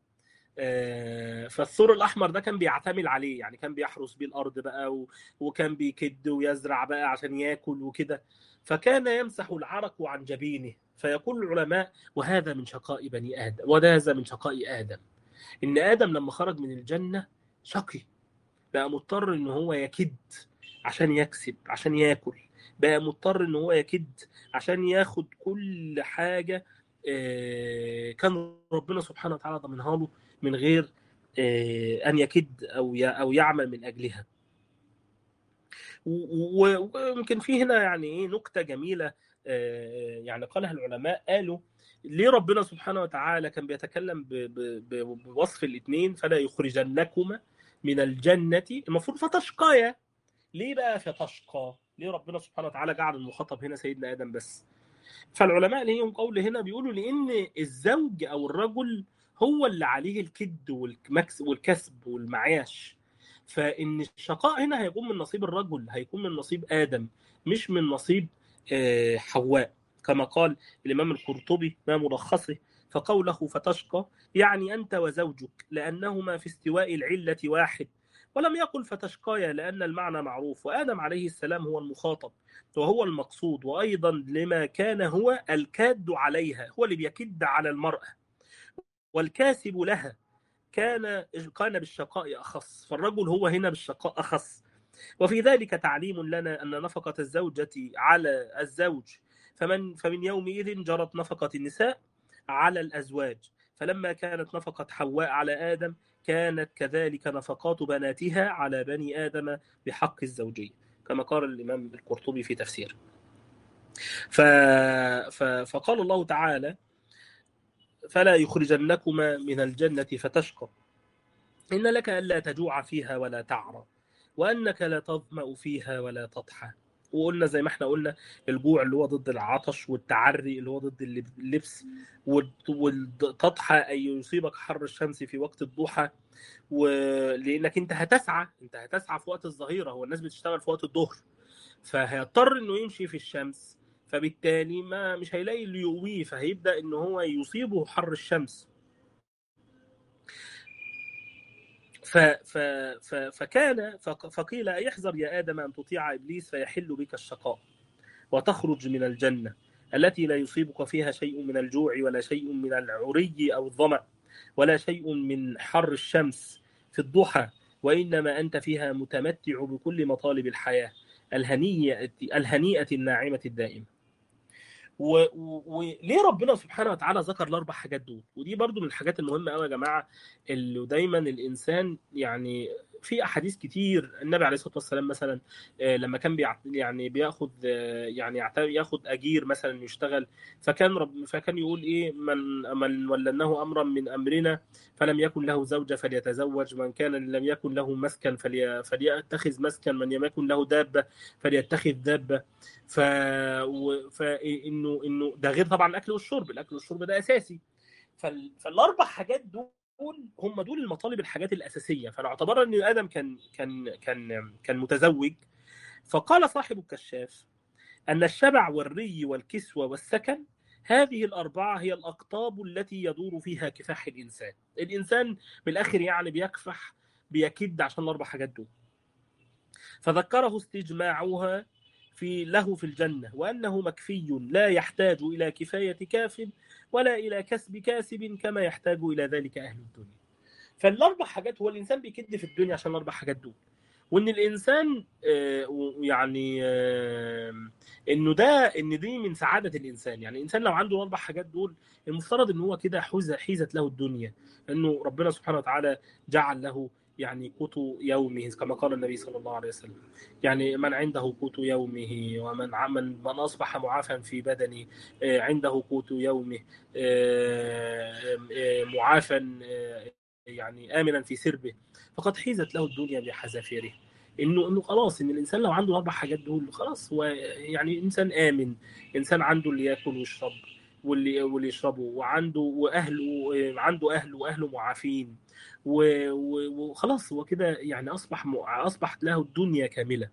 فالثور الاحمر ده كان بيعتمد عليه يعني كان بيحرس بيه الارض بقى وكان بيكد ويزرع بقى عشان ياكل وكده فكان يمسح العرق عن جبينه فيقول العلماء وهذا من شقاء بني ادم وهذا من شقاء ادم ان ادم لما خرج من الجنه شقي بقى مضطر ان هو يكد عشان يكسب عشان ياكل بقى مضطر ان هو يكد عشان ياخد كل حاجه كان ربنا سبحانه وتعالى ضمنها له من غير ان يكد او او يعمل من اجلها ويمكن في هنا يعني ايه نكته جميله يعني قالها العلماء قالوا ليه ربنا سبحانه وتعالى كان بيتكلم بوصف الاثنين فلا يخرجنكما من الجنة المفروض فتشقايا ليه بقى فتشقى ليه ربنا سبحانه وتعالى جعل المخاطب هنا سيدنا آدم بس فالعلماء ليهم قول هنا بيقولوا لأن الزوج أو الرجل هو اللي عليه الكد والكسب والمعاش فإن الشقاء هنا هيكون من نصيب الرجل هيكون من نصيب آدم مش من نصيب حواء كما قال الإمام القرطبي ما ملخصه فقوله فتشقى يعني أنت وزوجك لأنهما في استواء العلة واحد ولم يقل فتشقايا لأن المعنى معروف وآدم عليه السلام هو المخاطب وهو المقصود وأيضا لما كان هو الكاد عليها هو اللي بيكد على المرأة والكاسب لها كان كان بالشقاء أخص فالرجل هو هنا بالشقاء أخص وفي ذلك تعليم لنا أن نفقة الزوجة على الزوج فمن فمن يومئذ جرت نفقة النساء على الأزواج فلما كانت نفقة حواء آدم آدم كانت كذلك نفقات بناتها على بني آدم بحق الزوجية كما قال الإمام القرطبي في تفسيره ف... ف... فقال الله تعالى فلا يخرجنكما من الجنة فتشقى إن لك ألا تجوع فيها ولا تعرى وأنك لا تظمأ فيها ولا تضحى وقلنا زي ما احنا قلنا الجوع اللي هو ضد العطش والتعري اللي هو ضد اللبس والتضحى أي يصيبك حر الشمس في وقت الضحى ولأنك أنت هتسعى أنت هتسعى في وقت الظهيرة هو الناس بتشتغل في وقت الظهر فهيضطر إنه يمشي في الشمس فبالتالي ما مش هيلاقي اللي يقويه فهيبدأ إن هو يصيبه حر الشمس ف ف ف فكان فقيل يحذر يا آدم أن تطيع إبليس فيحل بك الشقاء وتخرج من الجنة التي لا يصيبك فيها شيء من الجوع ولا شيء من العري أو الظمأ ولا شيء من حر الشمس في الضحى وإنما أنت فيها متمتع بكل مطالب الحياة الهنية الهنيئة الناعمة الدائمة وليه و... ربنا سبحانه وتعالى ذكر الاربع حاجات دول ودي برضو من الحاجات المهمه قوي يا جماعه اللي دايما الانسان يعني في احاديث كتير النبي عليه الصلاه والسلام مثلا لما كان بيع يعني بياخد يعني ياخد اجير مثلا يشتغل فكان رب فكان يقول ايه من من ولناه امرا من امرنا فلم يكن له زوجه فليتزوج من كان لم يكن له مسكن فلي فليتخذ مسكن من لم يكن له دابه فليتخذ دابه ف فانه انه ده غير طبعا الاكل والشرب الاكل والشرب ده اساسي فال... فالاربع حاجات دول دول هم دول المطالب الحاجات الاساسيه فلو اعتبرنا ان ادم كان كان كان كان متزوج فقال صاحب الكشاف ان الشبع والري والكسوه والسكن هذه الاربعه هي الاقطاب التي يدور فيها كفاح الانسان الانسان بالاخر يعني بيكفح بيكد عشان الاربع حاجات دول فذكره استجماعها في له في الجنة وأنه مكفي لا يحتاج إلى كفاية كاف ولا إلى كسب كاسب كما يحتاج إلى ذلك أهل الدنيا فالأربع حاجات هو الإنسان بيكد في الدنيا عشان الأربع حاجات دول وإن الإنسان يعني إنه ده إن دي من سعادة الإنسان يعني الإنسان لو عنده الأربع حاجات دول المفترض إن هو كده حيزت له الدنيا لأنه ربنا سبحانه وتعالى جعل له يعني قوت يومه كما قال النبي صلى الله عليه وسلم يعني من عنده قوت يومه ومن من من اصبح معافى في بدنه عنده قوت يومه معافى يعني امنا في سربه فقد حيزت له الدنيا بحذافيره انه انه خلاص ان الانسان لو عنده الاربع حاجات دول خلاص هو يعني انسان امن انسان عنده اللي ياكل ويشرب واللي واللي يشربه وعنده واهله عنده اهله واهله معافين وخلاص هو كده يعني اصبح اصبحت له الدنيا كامله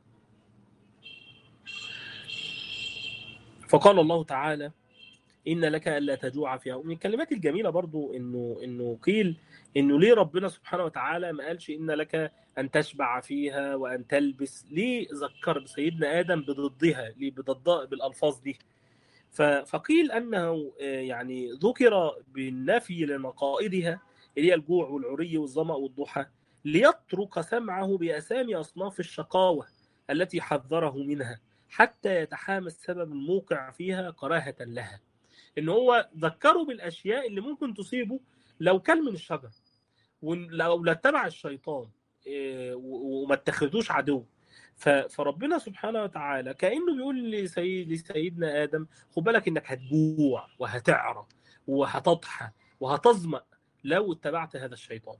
فقال الله تعالى ان لك الا تجوع فيها ومن الكلمات الجميله برضو انه انه قيل انه ليه ربنا سبحانه وتعالى ما قالش ان لك ان تشبع فيها وان تلبس ليه ذكر سيدنا ادم بضدها ليه بضد بالالفاظ دي فقيل انه يعني ذكر بالنفي لمقائدها اللي هي الجوع والعري والظما والضحى ليترك سمعه باسامي اصناف الشقاوه التي حذره منها حتى يتحامى السبب الموقع فيها كراهه لها ان هو ذكره بالاشياء اللي ممكن تصيبه لو كل من الشجر ولو اتبع الشيطان وما اتخذوش عدو فربنا سبحانه وتعالى كانه بيقول لسيد لسيدنا ادم خد بالك انك هتجوع وهتعرى وهتضحى وهتظمأ لو اتبعت هذا الشيطان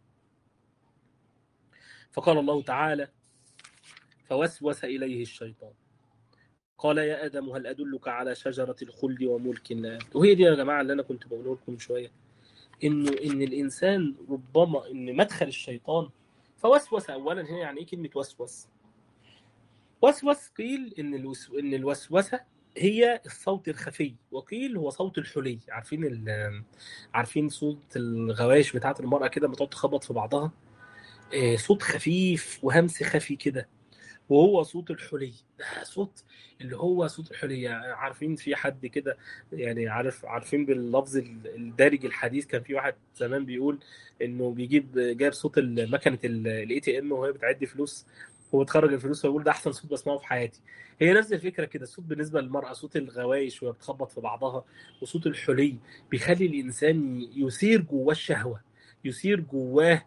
فقال الله تعالى فوسوس اليه الشيطان قال يا ادم هل ادلك على شجره الخلد وملك لا يبلى وهي دي يا جماعه اللي انا كنت بقوله لكم من شويه انه ان الانسان ربما ان مدخل الشيطان فوسوس اولا هنا يعني ايه كلمه وسوس وسوس قيل ان الوس... ان الوسوسه هي الصوت الخفي وقيل هو صوت الحلي عارفين ال... عارفين صوت الغوايش بتاعت المراه كده بتقعد تخبط في بعضها آه صوت خفيف وهمس خفي كده وهو صوت الحلي ده صوت اللي هو صوت الحلي يعني عارفين في حد كده يعني عارف عارفين باللفظ الدارج الحديث كان في واحد زمان بيقول انه بيجيب جاب صوت مكنه الاي تي ام وهي بتعدي فلوس هو تخرج الفلوس ويقول ده احسن صوت بسمعه في حياتي هي نفس الفكره كده الصوت بالنسبه للمراه صوت الغوايش وهي بتخبط في بعضها وصوت الحلي بيخلي الانسان يثير جواه الشهوه يثير جواه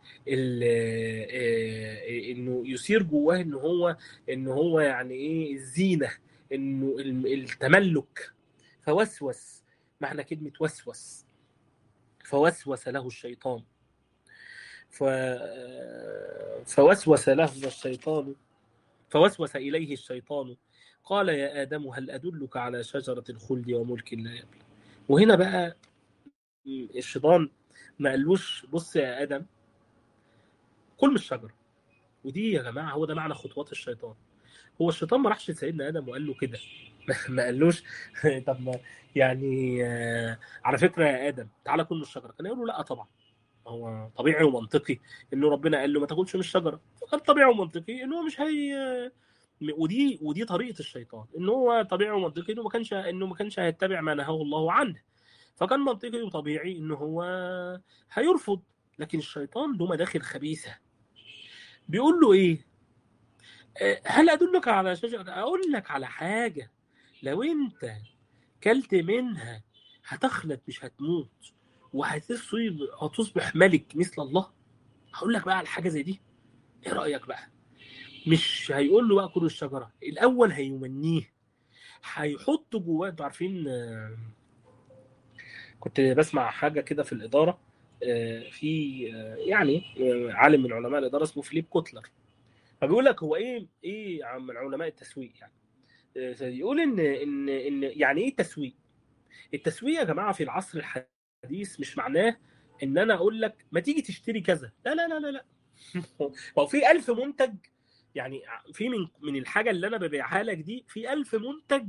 انه يثير جواه ان هو ان هو يعني ايه الزينه انه التملك فوسوس معنى كلمه وسوس فوسوس له الشيطان ف... فوسوس له الشيطان فوسوس إليه الشيطان قال يا آدم هل أدلك على شجرة الخلد وملك لا يبلى وهنا بقى الشيطان ما قالوش بص يا آدم كل من الشجرة ودي يا جماعة هو ده معنى خطوات الشيطان هو الشيطان ما راحش لسيدنا آدم وقال له كده ما قالوش طب ما يعني على فكرة يا آدم تعالى كل من الشجرة كان يقول له لا طبعا هو طبيعي ومنطقي انه ربنا قال له ما تاكلش من الشجره فكان طبيعي ومنطقي انه مش هي ودي ودي طريقه الشيطان ان هو طبيعي ومنطقي انه ما كانش انه ما كانش هيتبع ما نهاه الله عنه فكان منطقي وطبيعي انه هو هيرفض لكن الشيطان له مداخل خبيثه بيقول له ايه هل ادلك على شجره اقول لك على حاجه لو انت كلت منها هتخلد مش هتموت وهتصيب هتصبح ملك مثل الله هقول لك بقى على حاجه زي دي ايه رايك بقى مش هيقول له بقى كل الشجره الاول هيمنيه هيحط جواه انتوا عارفين كنت بسمع حاجه كده في الاداره في يعني عالم من علماء الاداره اسمه فيليب كوتلر فبيقول لك هو ايه ايه من علماء التسويق يعني يقول ان ان ان يعني ايه تسويق التسويق يا جماعه في العصر الحديث الحديث مش معناه ان انا اقول لك ما تيجي تشتري كذا لا لا لا لا لا هو في ألف منتج يعني في من من الحاجه اللي انا ببيعها لك دي في ألف منتج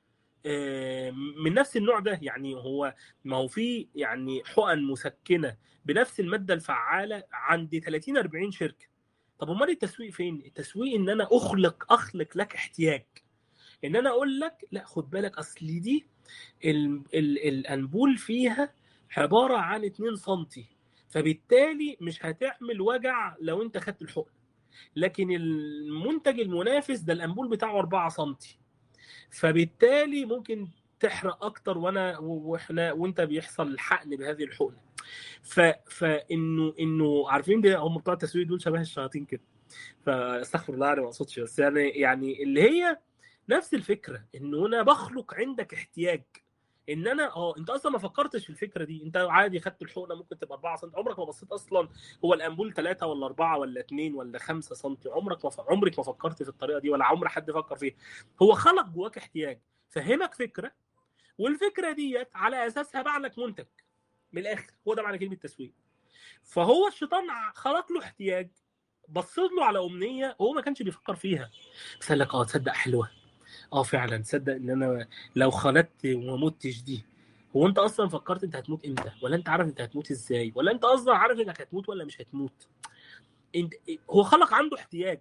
من نفس النوع ده يعني هو ما هو في يعني حقن مسكنه بنفس الماده الفعاله عند 30 40 شركه طب امال التسويق فين التسويق ان انا اخلق اخلق لك احتياج ان انا اقول لك لا خد بالك اصل دي ال ال الانبول فيها عباره عن 2 سم فبالتالي مش هتعمل وجع لو انت خدت الحقن لكن المنتج المنافس ده الانبول بتاعه 4 سم فبالتالي ممكن تحرق اكتر وانا واحنا وانت بيحصل الحقن بهذه الحقنه ف فانه انه عارفين ده هم بتوع التسويق دول شبه الشياطين كده فاستغفر الله انا ما اقصدش بس يعني يعني اللي هي نفس الفكره انه انا بخلق عندك احتياج ان انا اه انت اصلا ما فكرتش في الفكره دي انت عادي خدت الحقنه ممكن تبقى 4 سم عمرك ما بصيت اصلا هو الامبول 3 ولا 4 ولا 2 ولا 5 سم عمرك ما ف... عمرك ما فكرت في الطريقه دي ولا عمر حد فكر فيها هو خلق جواك احتياج فهمك فكره والفكره ديت على اساسها باع لك منتج من الاخر هو ده معنى كلمه تسويق فهو الشيطان خلق له احتياج بصيت له على امنيه هو ما كانش بيفكر فيها بس قال لك اه تصدق حلوه اه فعلا تصدق ان انا لو خلدت وما متش دي هو انت اصلا فكرت انت هتموت امتى ولا انت عارف انت هتموت ازاي ولا انت اصلا عارف انك هتموت ولا مش هتموت انت هو خلق عنده احتياج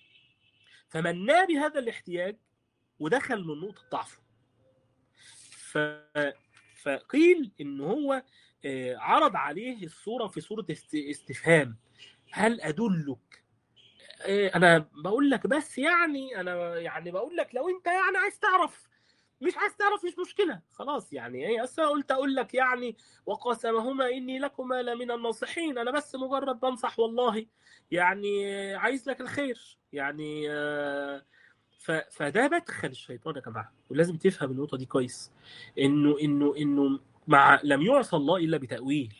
فمناه بهذا الاحتياج ودخل من نقطه ضعفه ف... فقيل ان هو عرض عليه الصوره في صوره استفهام هل ادلك انا بقول لك بس يعني انا يعني بقول لك لو انت يعني عايز تعرف مش عايز تعرف مش مشكله خلاص يعني ايه اصل قلت اقول لك يعني وقسمهما اني لكما لمن الناصحين انا بس مجرد بنصح والله يعني عايز لك الخير يعني فده مدخل الشيطان يا جماعه ولازم تفهم النقطه دي كويس انه انه انه مع لم يعصى الله الا بتاويل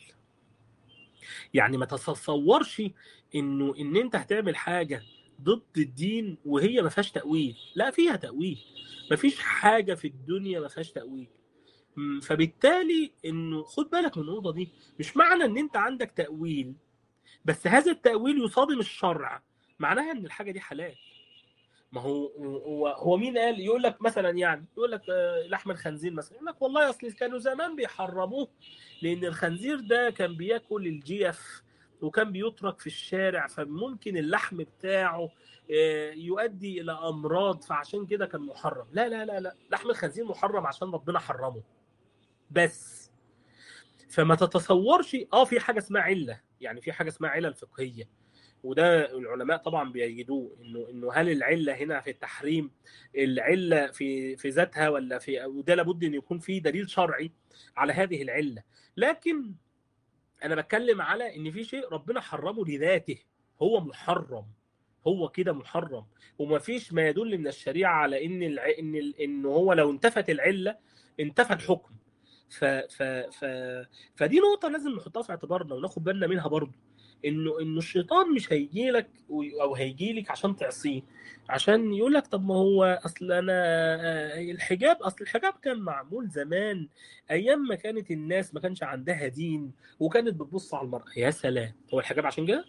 يعني ما تتصورش انه ان انت هتعمل حاجه ضد الدين وهي ما فيهاش تاويل لا فيها تاويل ما فيش حاجه في الدنيا ما فيهاش تاويل فبالتالي انه خد بالك من النقطه دي مش معنى ان انت عندك تاويل بس هذا التاويل يصادم الشرع معناها ان الحاجه دي حلال ما هو هو هو مين قال يقول لك مثلا يعني يقول لك لحم الخنزير مثلا يقول لك والله اصل كانوا زمان بيحرموه لان الخنزير ده كان بياكل الجيف وكان بيترك في الشارع فممكن اللحم بتاعه يؤدي الى امراض فعشان كده كان محرم لا لا لا لا لحم الخنزير محرم عشان ربنا حرمه بس فما تتصورش اه في حاجه اسمها عله يعني في حاجه اسمها علل فقهيه وده العلماء طبعا بيجدوه انه انه هل العله هنا في التحريم العله في في ذاتها ولا في وده لابد ان يكون في دليل شرعي على هذه العله لكن انا بتكلم على ان في شيء ربنا حرمه لذاته هو محرم هو كده محرم وما فيش ما يدل من الشريعه على ان الع... ان ال... ان هو لو انتفت العله انتفى الحكم ف... ف... ف... فدي نقطه لازم نحطها في اعتبارنا وناخد بالنا منها برضه انه انه الشيطان مش هيجي لك او هيجي لك عشان تعصيه عشان يقول لك طب ما هو اصل انا الحجاب اصل الحجاب كان معمول زمان ايام ما كانت الناس ما كانش عندها دين وكانت بتبص على المراه يا سلام هو الحجاب عشان كده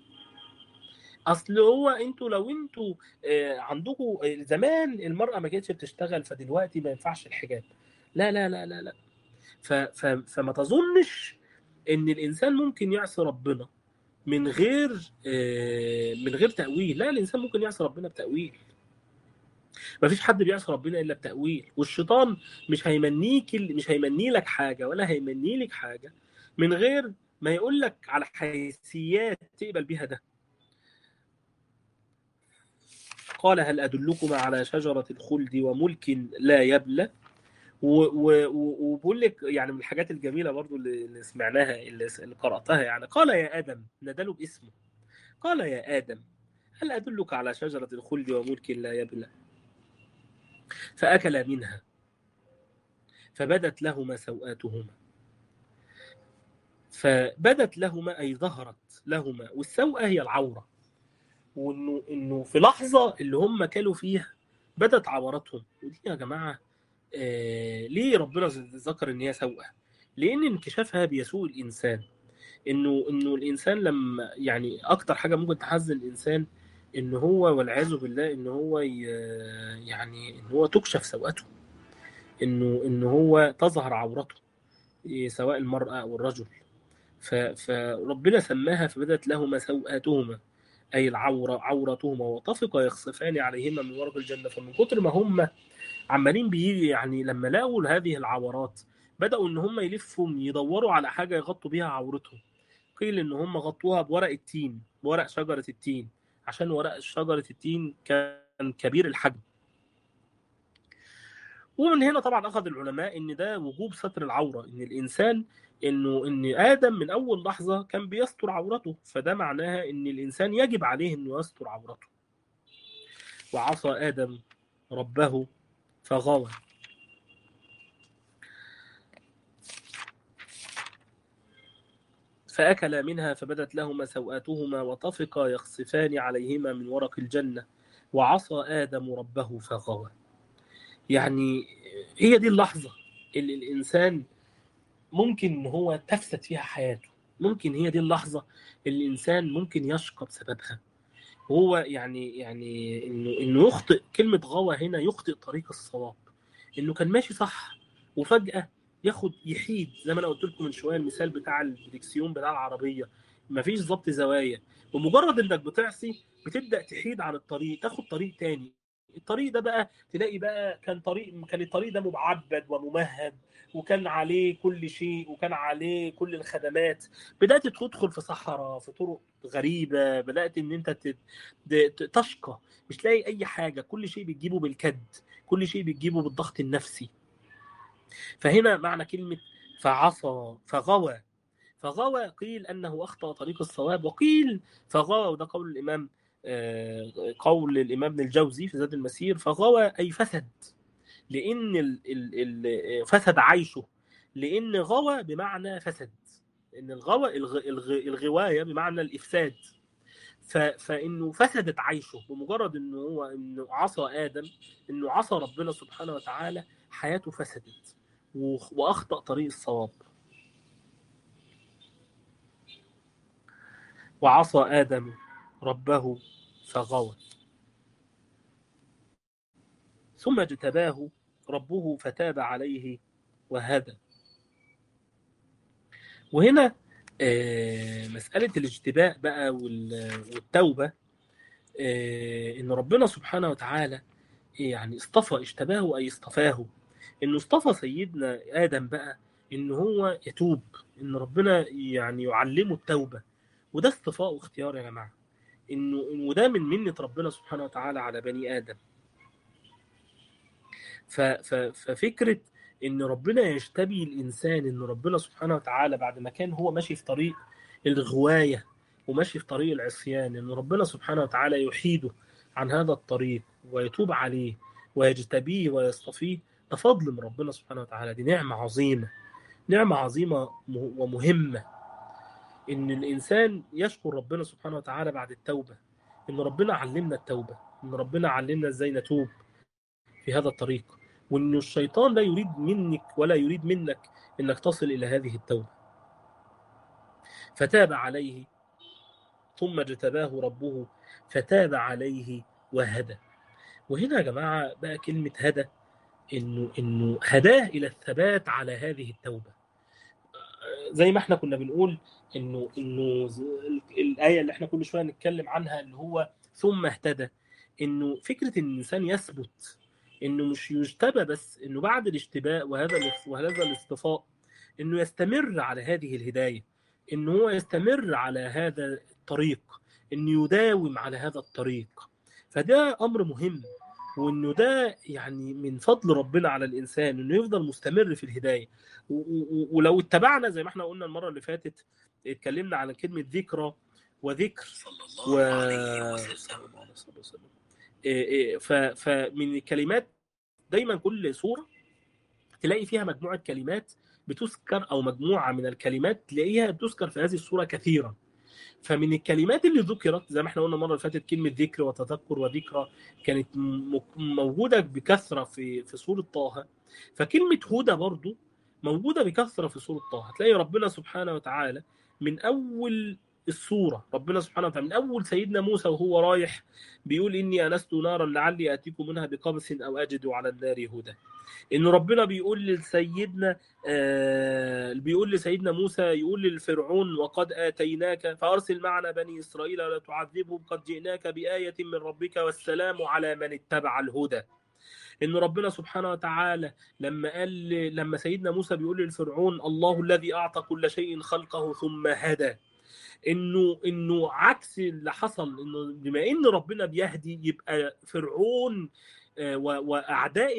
اصل هو انتوا لو انتوا عندكم زمان المراه ما كانتش بتشتغل فدلوقتي ما ينفعش الحجاب لا لا لا لا لا ف ف فما تظنش ان الانسان ممكن يعصي ربنا من غير من غير تأويل لا الإنسان ممكن يعصي ربنا بتأويل ما فيش حد بيعصي ربنا إلا بتأويل والشيطان مش هيمنيك مش هيمني لك حاجة ولا هيمني لك حاجة من غير ما يقول لك على حيثيات تقبل بيها ده قال هل أدلكما على شجرة الخلد وملك لا يبلى وبقول لك يعني من الحاجات الجميله برضو اللي سمعناها اللي قراتها يعني قال يا ادم ندله باسمه قال يا ادم هل ادلك على شجره الخلد وملك لا يبلى فاكل منها فبدت لهما سوآتهما فبدت لهما اي ظهرت لهما والسوءه هي العوره وانه انه في لحظه اللي هم كلوا فيها بدت عورتهم ودي يا جماعه آه ليه ربنا ذكر ان هي سوءه؟ لان انكشافها بيسوء الانسان انه انه الانسان لما يعني اكتر حاجه ممكن تحزن الانسان ان هو والعياذ بالله ان هو يعني ان هو تكشف سوءته انه ان هو تظهر عورته سواء المراه او الرجل فربنا سماها فبدت لهما سوءاتهما اي العوره عورتهما وطفقا يخصفان عليهما من ورق الجنه فمن كتر ما هم عمالين بيجي يعني لما لقوا هذه العورات بدأوا إن هم يلفوا يدوروا على حاجة يغطوا بيها عورتهم قيل إن هم غطوها بورق التين بورق شجرة التين عشان ورق شجرة التين كان كبير الحجم ومن هنا طبعا اخذ العلماء ان ده وجوب ستر العوره ان الانسان انه ان ادم من اول لحظه كان بيستر عورته فده معناها ان الانسان يجب عليه انه يستر عورته وعصى ادم ربه فغوى فأكلا منها فبدت لهما سوآتهما وطفقا يخصفان عليهما من ورق الجنة وعصى آدم ربه فغوى يعني هي دي اللحظة اللي الإنسان ممكن إن هو تفسد فيها حياته ممكن هي دي اللحظة اللي الإنسان ممكن يشقى بسببها هو يعني يعني إنه إنه يخطئ كلمة غوى هنا يخطئ طريق الصواب إنه كان ماشي صح وفجأة ياخد يحيد زي ما انا قلت لكم من شويه المثال بتاع الدريكسيون بتاع العربيه مفيش ضبط زوايا ومجرد انك بتعصي بتبدا تحيد عن الطريق تاخد طريق تاني الطريق ده بقى تلاقي بقى كان طريق كان الطريق ده معبد وممهد وكان عليه كل شيء وكان عليه كل الخدمات بدات تدخل في صحراء في طرق غريبه بدات ان انت تشقى مش تلاقي اي حاجه كل شيء بتجيبه بالكد كل شيء بتجيبه بالضغط النفسي فهنا معنى كلمة فعصى فغوى فغوى قيل أنه أخطأ طريق الصواب وقيل فغوى وده قول الإمام قول الإمام ابن الجوزي في زاد المسير فغوى أي فسد لأن ال ال ال فسد عيشه لأن غوى بمعنى فسد إن الغوى الغواية بمعنى الإفساد فانه فسدت عيشه بمجرد انه هو انه عصى ادم انه عصى ربنا سبحانه وتعالى حياته فسدت واخطا طريق الصواب وعصى ادم ربه فغوى ثم اجتباه ربه فتاب عليه وهدى وهنا مسألة الاجتباء بقى والتوبة إن ربنا سبحانه وتعالى يعني اصطفى اجتباه أي اصطفاه إنه اصطفى سيدنا آدم بقى إن هو يتوب إن ربنا يعني يعلمه التوبة وده اصطفاء واختيار يا جماعة إنه وده من منة ربنا سبحانه وتعالى على بني آدم ففكرة ان ربنا يجتبي الانسان ان ربنا سبحانه وتعالى بعد ما كان هو ماشي في طريق الغوايه وماشي في طريق العصيان ان ربنا سبحانه وتعالى يحيده عن هذا الطريق ويتوب عليه ويجتبيه ويصطفيه ده فضل من ربنا سبحانه وتعالى دي نعمه عظيمه نعمه عظيمه ومهمه ان الانسان يشكر ربنا سبحانه وتعالى بعد التوبه ان ربنا علمنا التوبه ان ربنا علمنا ازاي نتوب في هذا الطريق وان الشيطان لا يريد منك ولا يريد منك انك تصل الى هذه التوبه فتاب عليه ثم اجتباه ربه فتاب عليه وهدى وهنا يا جماعه بقى كلمه هدى انه انه هداه الى الثبات على هذه التوبه زي ما احنا كنا بنقول انه انه الايه اللي احنا كل شويه نتكلم عنها اللي هو ثم اهتدى انه فكره ان الانسان يثبت انه مش يجتبى بس انه بعد الاشتباء وهذا وهذا الاصطفاء انه يستمر على هذه الهدايه انه هو يستمر على هذا الطريق انه يداوم على هذا الطريق فده امر مهم وانه ده يعني من فضل ربنا على الانسان انه يفضل مستمر في الهدايه ولو اتبعنا زي ما احنا قلنا المره اللي فاتت اتكلمنا على كلمه ذكرى وذكر و... فمن الكلمات دايما كل سوره تلاقي فيها مجموعه كلمات بتذكر او مجموعه من الكلمات تلاقيها تذكر في هذه السوره كثيرا فمن الكلمات اللي ذكرت زي ما احنا قلنا المره اللي فاتت كلمه ذكر وتذكر وذكرى كانت موجوده بكثره في في سوره طه فكلمه هدى برضو موجوده بكثره في سوره طه هتلاقي ربنا سبحانه وتعالى من اول الصورة ربنا سبحانه وتعالى من أول سيدنا موسى وهو رايح بيقول إني أنست نارا لعلي آتيكم منها بقبس أو أجد على النار هدى إن ربنا بيقول لسيدنا آه بيقول لسيدنا موسى يقول للفرعون وقد آتيناك فأرسل معنا بني إسرائيل ولا تعذبهم قد جئناك بآية من ربك والسلام على من اتبع الهدى ان ربنا سبحانه وتعالى لما قال لما سيدنا موسى بيقول للفرعون الله الذي اعطى كل شيء خلقه ثم هدى انه انه عكس اللي حصل انه بما ان ربنا بيهدي يبقى فرعون واعداء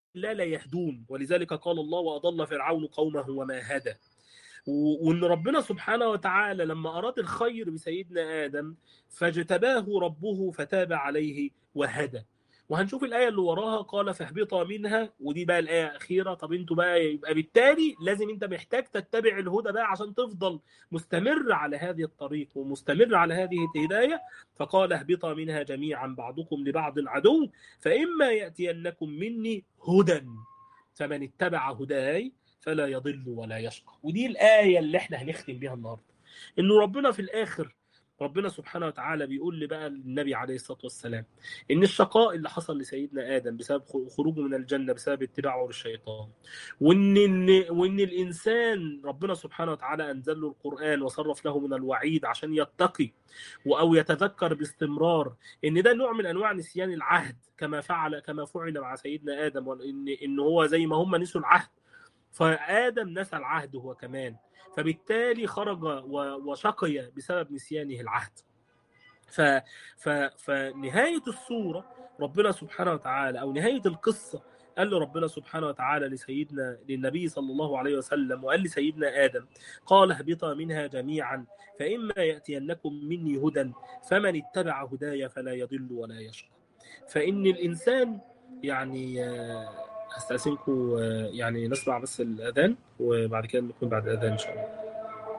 الله لا يهدون ولذلك قال الله وأضل فرعون قومه وما هدى وان ربنا سبحانه وتعالى لما اراد الخير بسيدنا ادم فاجتباه ربه فتاب عليه وهدى وهنشوف الايه اللي وراها قال فاهبطا منها ودي بقى الايه الاخيره طب انتوا بقى يبقى بالتالي لازم انت محتاج تتبع الهدى بقى عشان تفضل مستمر على هذه الطريق ومستمر على هذه الهدايه فقال اهبطا منها جميعا بعضكم لبعض عدو فاما ياتينكم مني هدى فمن اتبع هداي فلا يضل ولا يشقى ودي الآية اللي احنا هنختم بيها النهاردة إنه ربنا في الآخر ربنا سبحانه وتعالى بيقول لبقى النبي عليه الصلاة والسلام إن الشقاء اللي حصل لسيدنا آدم بسبب خروجه من الجنة بسبب اتباعه للشيطان وإن وإن الإنسان ربنا سبحانه وتعالى أنزل له القرآن وصرف له من الوعيد عشان يتقي أو يتذكر باستمرار إن ده نوع من أنواع نسيان العهد كما فعل كما فعل مع سيدنا آدم وإن إن هو زي ما هم نسوا العهد فآدم نسى العهد هو كمان فبالتالي خرج وشقي بسبب نسيانه العهد ف... ف... فنهاية الصورة ربنا سبحانه وتعالى أو نهاية القصة قال له ربنا سبحانه وتعالى لسيدنا للنبي صلى الله عليه وسلم وقال لسيدنا آدم قال اهبطا منها جميعا فإما يأتينكم مني هدى فمن اتبع هداي فلا يضل ولا يشقى فإن الإنسان يعني هستأذنكم يعني نسمع بس الأذان وبعد كده نكون بعد الأذان إن شاء الله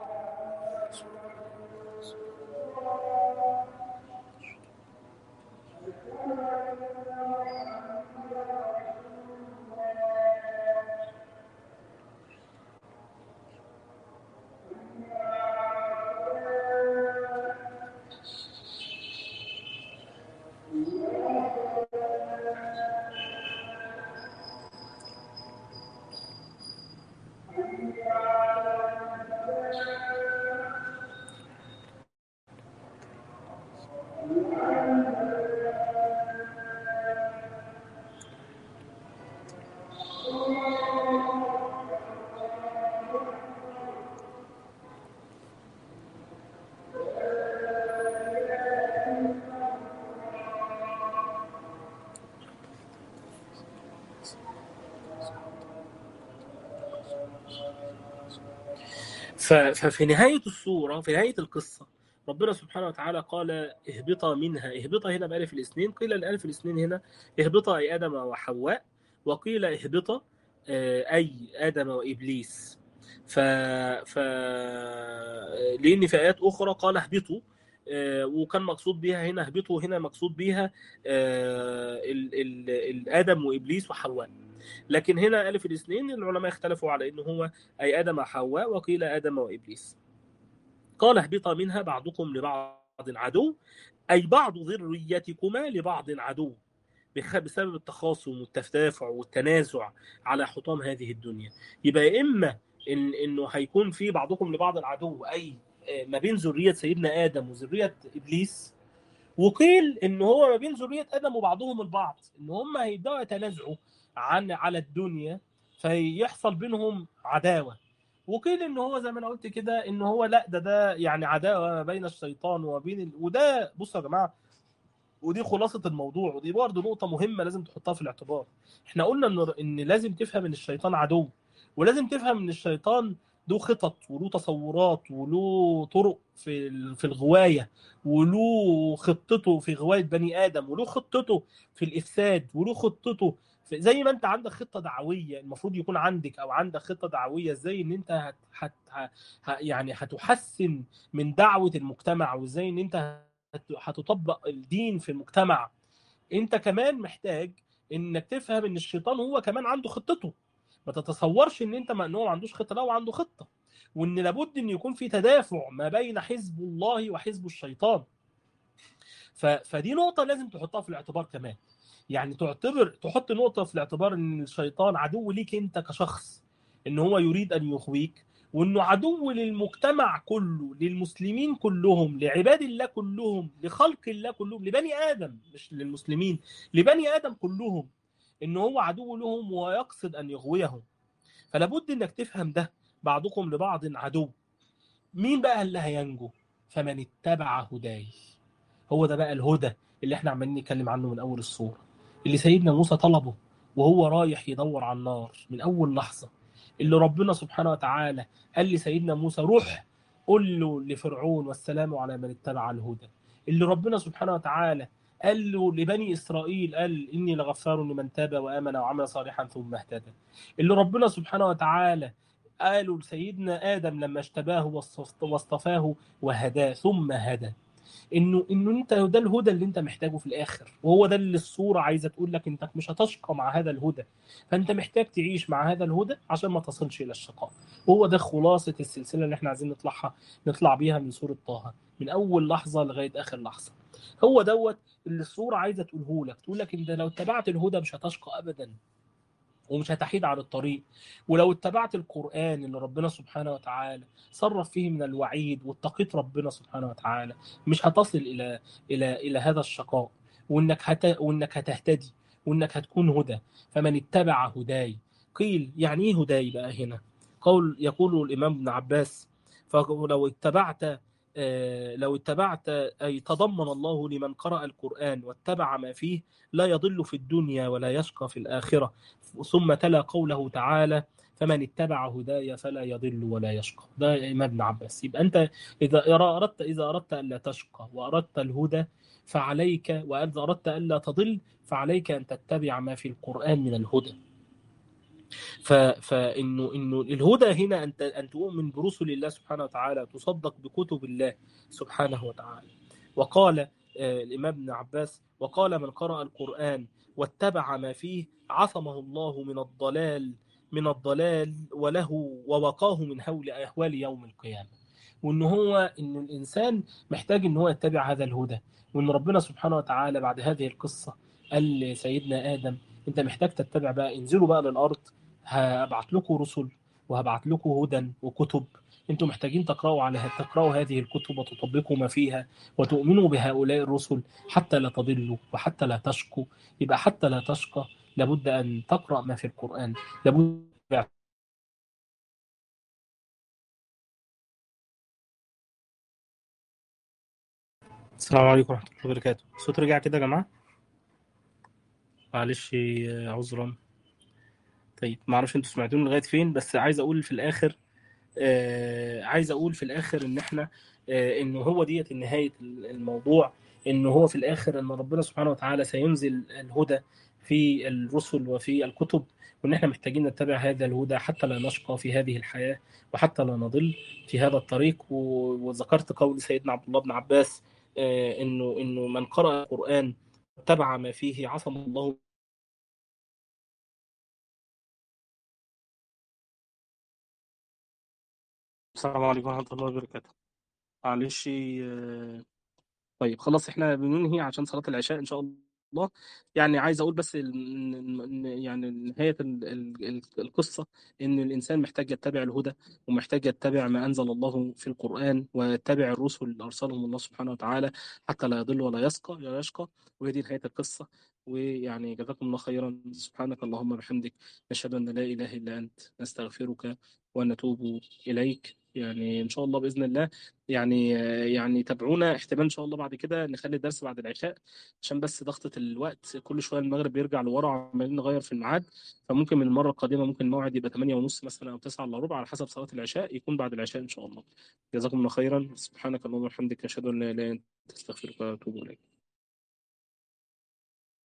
ففي نهاية الصورة في نهاية القصة ربنا سبحانه وتعالى قال اهبطا منها اهبطا هنا بألف الاثنين قيل الألف الاثنين هنا اهبطا أي آدم وحواء وقيل اهبطا أي آدم وإبليس ف... ف... لأن في آيات أخرى قال اهبطوا وكان مقصود بها هنا اهبطوا هنا مقصود بها ال... ال... الآدم وإبليس وحواء لكن هنا ألف الاثنين العلماء اختلفوا على أنه هو أي آدم وحواء وقيل آدم وإبليس قال اهبطا منها بعضكم لبعض عدو أي بعض ذريتكما لبعض عدو بسبب التخاصم والتدافع والتنازع على حطام هذه الدنيا يبقى إما إن إنه هيكون في بعضكم لبعض العدو أي ما بين ذرية سيدنا آدم وذرية إبليس وقيل إن هو ما بين ذرية آدم وبعضهم البعض إن هم هيبدأوا يتنازعوا عن على الدنيا فيحصل بينهم عداوه وقيل ان هو زي ما انا قلت كده ان هو لا ده ده يعني عداوه ما بين الشيطان وبين ال... وده بصوا يا جماعه ودي خلاصه الموضوع ودي برضه نقطه مهمه لازم تحطها في الاعتبار احنا قلنا ان ان لازم تفهم ان الشيطان عدو ولازم تفهم ان الشيطان له خطط وله تصورات وله طرق في في الغوايه وله خطته في غوايه بني ادم وله خطته في الافساد وله خطته زي ما انت عندك خطه دعويه المفروض يكون عندك او عندك خطه دعويه ازاي ان انت هت هت هت يعني هتحسن من دعوه المجتمع وازاي ان انت هتطبق الدين في المجتمع انت كمان محتاج انك تفهم ان الشيطان هو كمان عنده خطته ما تتصورش ان انت ان هو ما عندوش خطه لا هو عنده خطه وان لابد ان يكون في تدافع ما بين حزب الله وحزب الشيطان ف... فدي نقطه لازم تحطها في الاعتبار كمان يعني تعتبر تحط نقطة في الاعتبار ان الشيطان عدو ليك انت كشخص ان هو يريد ان يغويك وانه عدو للمجتمع كله للمسلمين كلهم لعباد الله كلهم لخلق الله كلهم لبني ادم مش للمسلمين لبني ادم كلهم ان هو عدو لهم ويقصد ان يغويهم فلا بد انك تفهم ده بعضكم لبعض عدو مين بقى اللي هينجو فمن اتبع هداي هو ده بقى الهدى اللي احنا عمالين نتكلم عنه من اول الصوره اللي سيدنا موسى طلبه وهو رايح يدور على النار من أول لحظة اللي ربنا سبحانه وتعالى قال لسيدنا موسى روح قل له لفرعون والسلام على من اتبع الهدى اللي ربنا سبحانه وتعالى قال له لبني إسرائيل قال إني لغفار لمن تاب وآمن وعمل صالحا ثم اهتدى اللي ربنا سبحانه وتعالى قالوا لسيدنا آدم لما اشتباه واصطفاه وهداه ثم هدى انه انه انت ده الهدى اللي انت محتاجه في الاخر وهو ده اللي الصوره عايزه تقول لك انت مش هتشقى مع هذا الهدى فانت محتاج تعيش مع هذا الهدى عشان ما تصلش الى الشقاء وهو ده خلاصه السلسله اللي احنا عايزين نطلعها نطلع بيها من سوره طه من اول لحظه لغايه اخر لحظه هو دوت اللي الصوره عايزه تقوله لك تقول لك انت لو اتبعت الهدى مش هتشقى ابدا ومش هتحيد عن الطريق ولو اتبعت القرآن اللي ربنا سبحانه وتعالى صرف فيه من الوعيد واتقيت ربنا سبحانه وتعالى مش هتصل إلى إلى إلى هذا الشقاء وإنك هت وإنك هتهتدي وإنك هتكون هدى فمن اتبع هداي قيل يعني إيه هداي بقى هنا قول يقول الإمام ابن عباس فلو اتبعت لو اتبعت أي تضمن الله لمن قرأ القرآن واتبع ما فيه لا يضل في الدنيا ولا يشقى في الآخرة ثم تلا قوله تعالى فمن اتبع هداي فلا يضل ولا يشقى ده إمام ابن عباس يبقى أنت إذا أردت إذا أردت ألا تشقى وأردت الهدى فعليك وإذا أردت ألا تضل فعليك أن تتبع ما في القرآن من الهدى فانه انه الهدى هنا ان ان تؤمن برسل الله سبحانه وتعالى تصدق بكتب الله سبحانه وتعالى وقال الامام ابن عباس وقال من قرأ القرآن واتبع ما فيه عصمه الله من الضلال من الضلال وله ووقاه من هول اهوال يوم القيامه وان هو ان الانسان محتاج ان هو يتبع هذا الهدى وان ربنا سبحانه وتعالى بعد هذه القصه قال لسيدنا ادم انت محتاج تتبع بقى انزلوا بقى للارض هبعت لكم رسل وهبعت لكم هدى وكتب انتم محتاجين تقرأوا على تقرأوا هذه الكتب وتطبقوا ما فيها وتؤمنوا بهؤلاء الرسل حتى لا تضلوا وحتى لا تشقوا يبقى حتى لا تشقى لابد أن تقرأ ما في القرآن لابد السلام عليكم ورحمة الله وبركاته الصوت رجع كده يا جماعة معلش عذرا طيب ما اعرفش انتوا سمعتوني لغايه فين بس عايز اقول في الاخر آه عايز اقول في الاخر ان احنا آه ان هو ديت نهايه الموضوع ان هو في الاخر ان ربنا سبحانه وتعالى سينزل الهدى في الرسل وفي الكتب وان احنا محتاجين نتبع هذا الهدى حتى لا نشقى في هذه الحياه وحتى لا نضل في هذا الطريق وذكرت قول سيدنا عبد الله بن عباس آه انه انه من قرأ القرآن واتبع ما فيه عصم الله السلام عليكم ورحمة الله وبركاته معلش طيب خلاص احنا بننهي عشان صلاة العشاء ان شاء الله يعني عايز اقول بس يعني نهاية القصة ان الانسان محتاج يتبع الهدى ومحتاج يتبع ما انزل الله في القرآن ويتبع الرسل اللي ارسلهم الله سبحانه وتعالى حتى لا يضل ولا يشقى ولا يشقى وهي دي نهاية القصة ويعني جزاكم الله خيرا سبحانك اللهم بحمدك نشهد ان لا اله الا انت نستغفرك ونتوب اليك يعني ان شاء الله باذن الله يعني يعني تابعونا احتمال ان شاء الله بعد كده نخلي الدرس بعد العشاء عشان بس ضغطه الوقت كل شويه المغرب بيرجع لورا وعمالين نغير في الميعاد فممكن من المره القادمه ممكن الموعد يبقى 8 ونص مثلا او 9 الا ربع على حسب صلاه العشاء يكون بعد العشاء ان شاء الله جزاكم الله خيرا سبحانك اللهم وبحمدك اشهد ان لا اله الا انت استغفرك واتوب اليك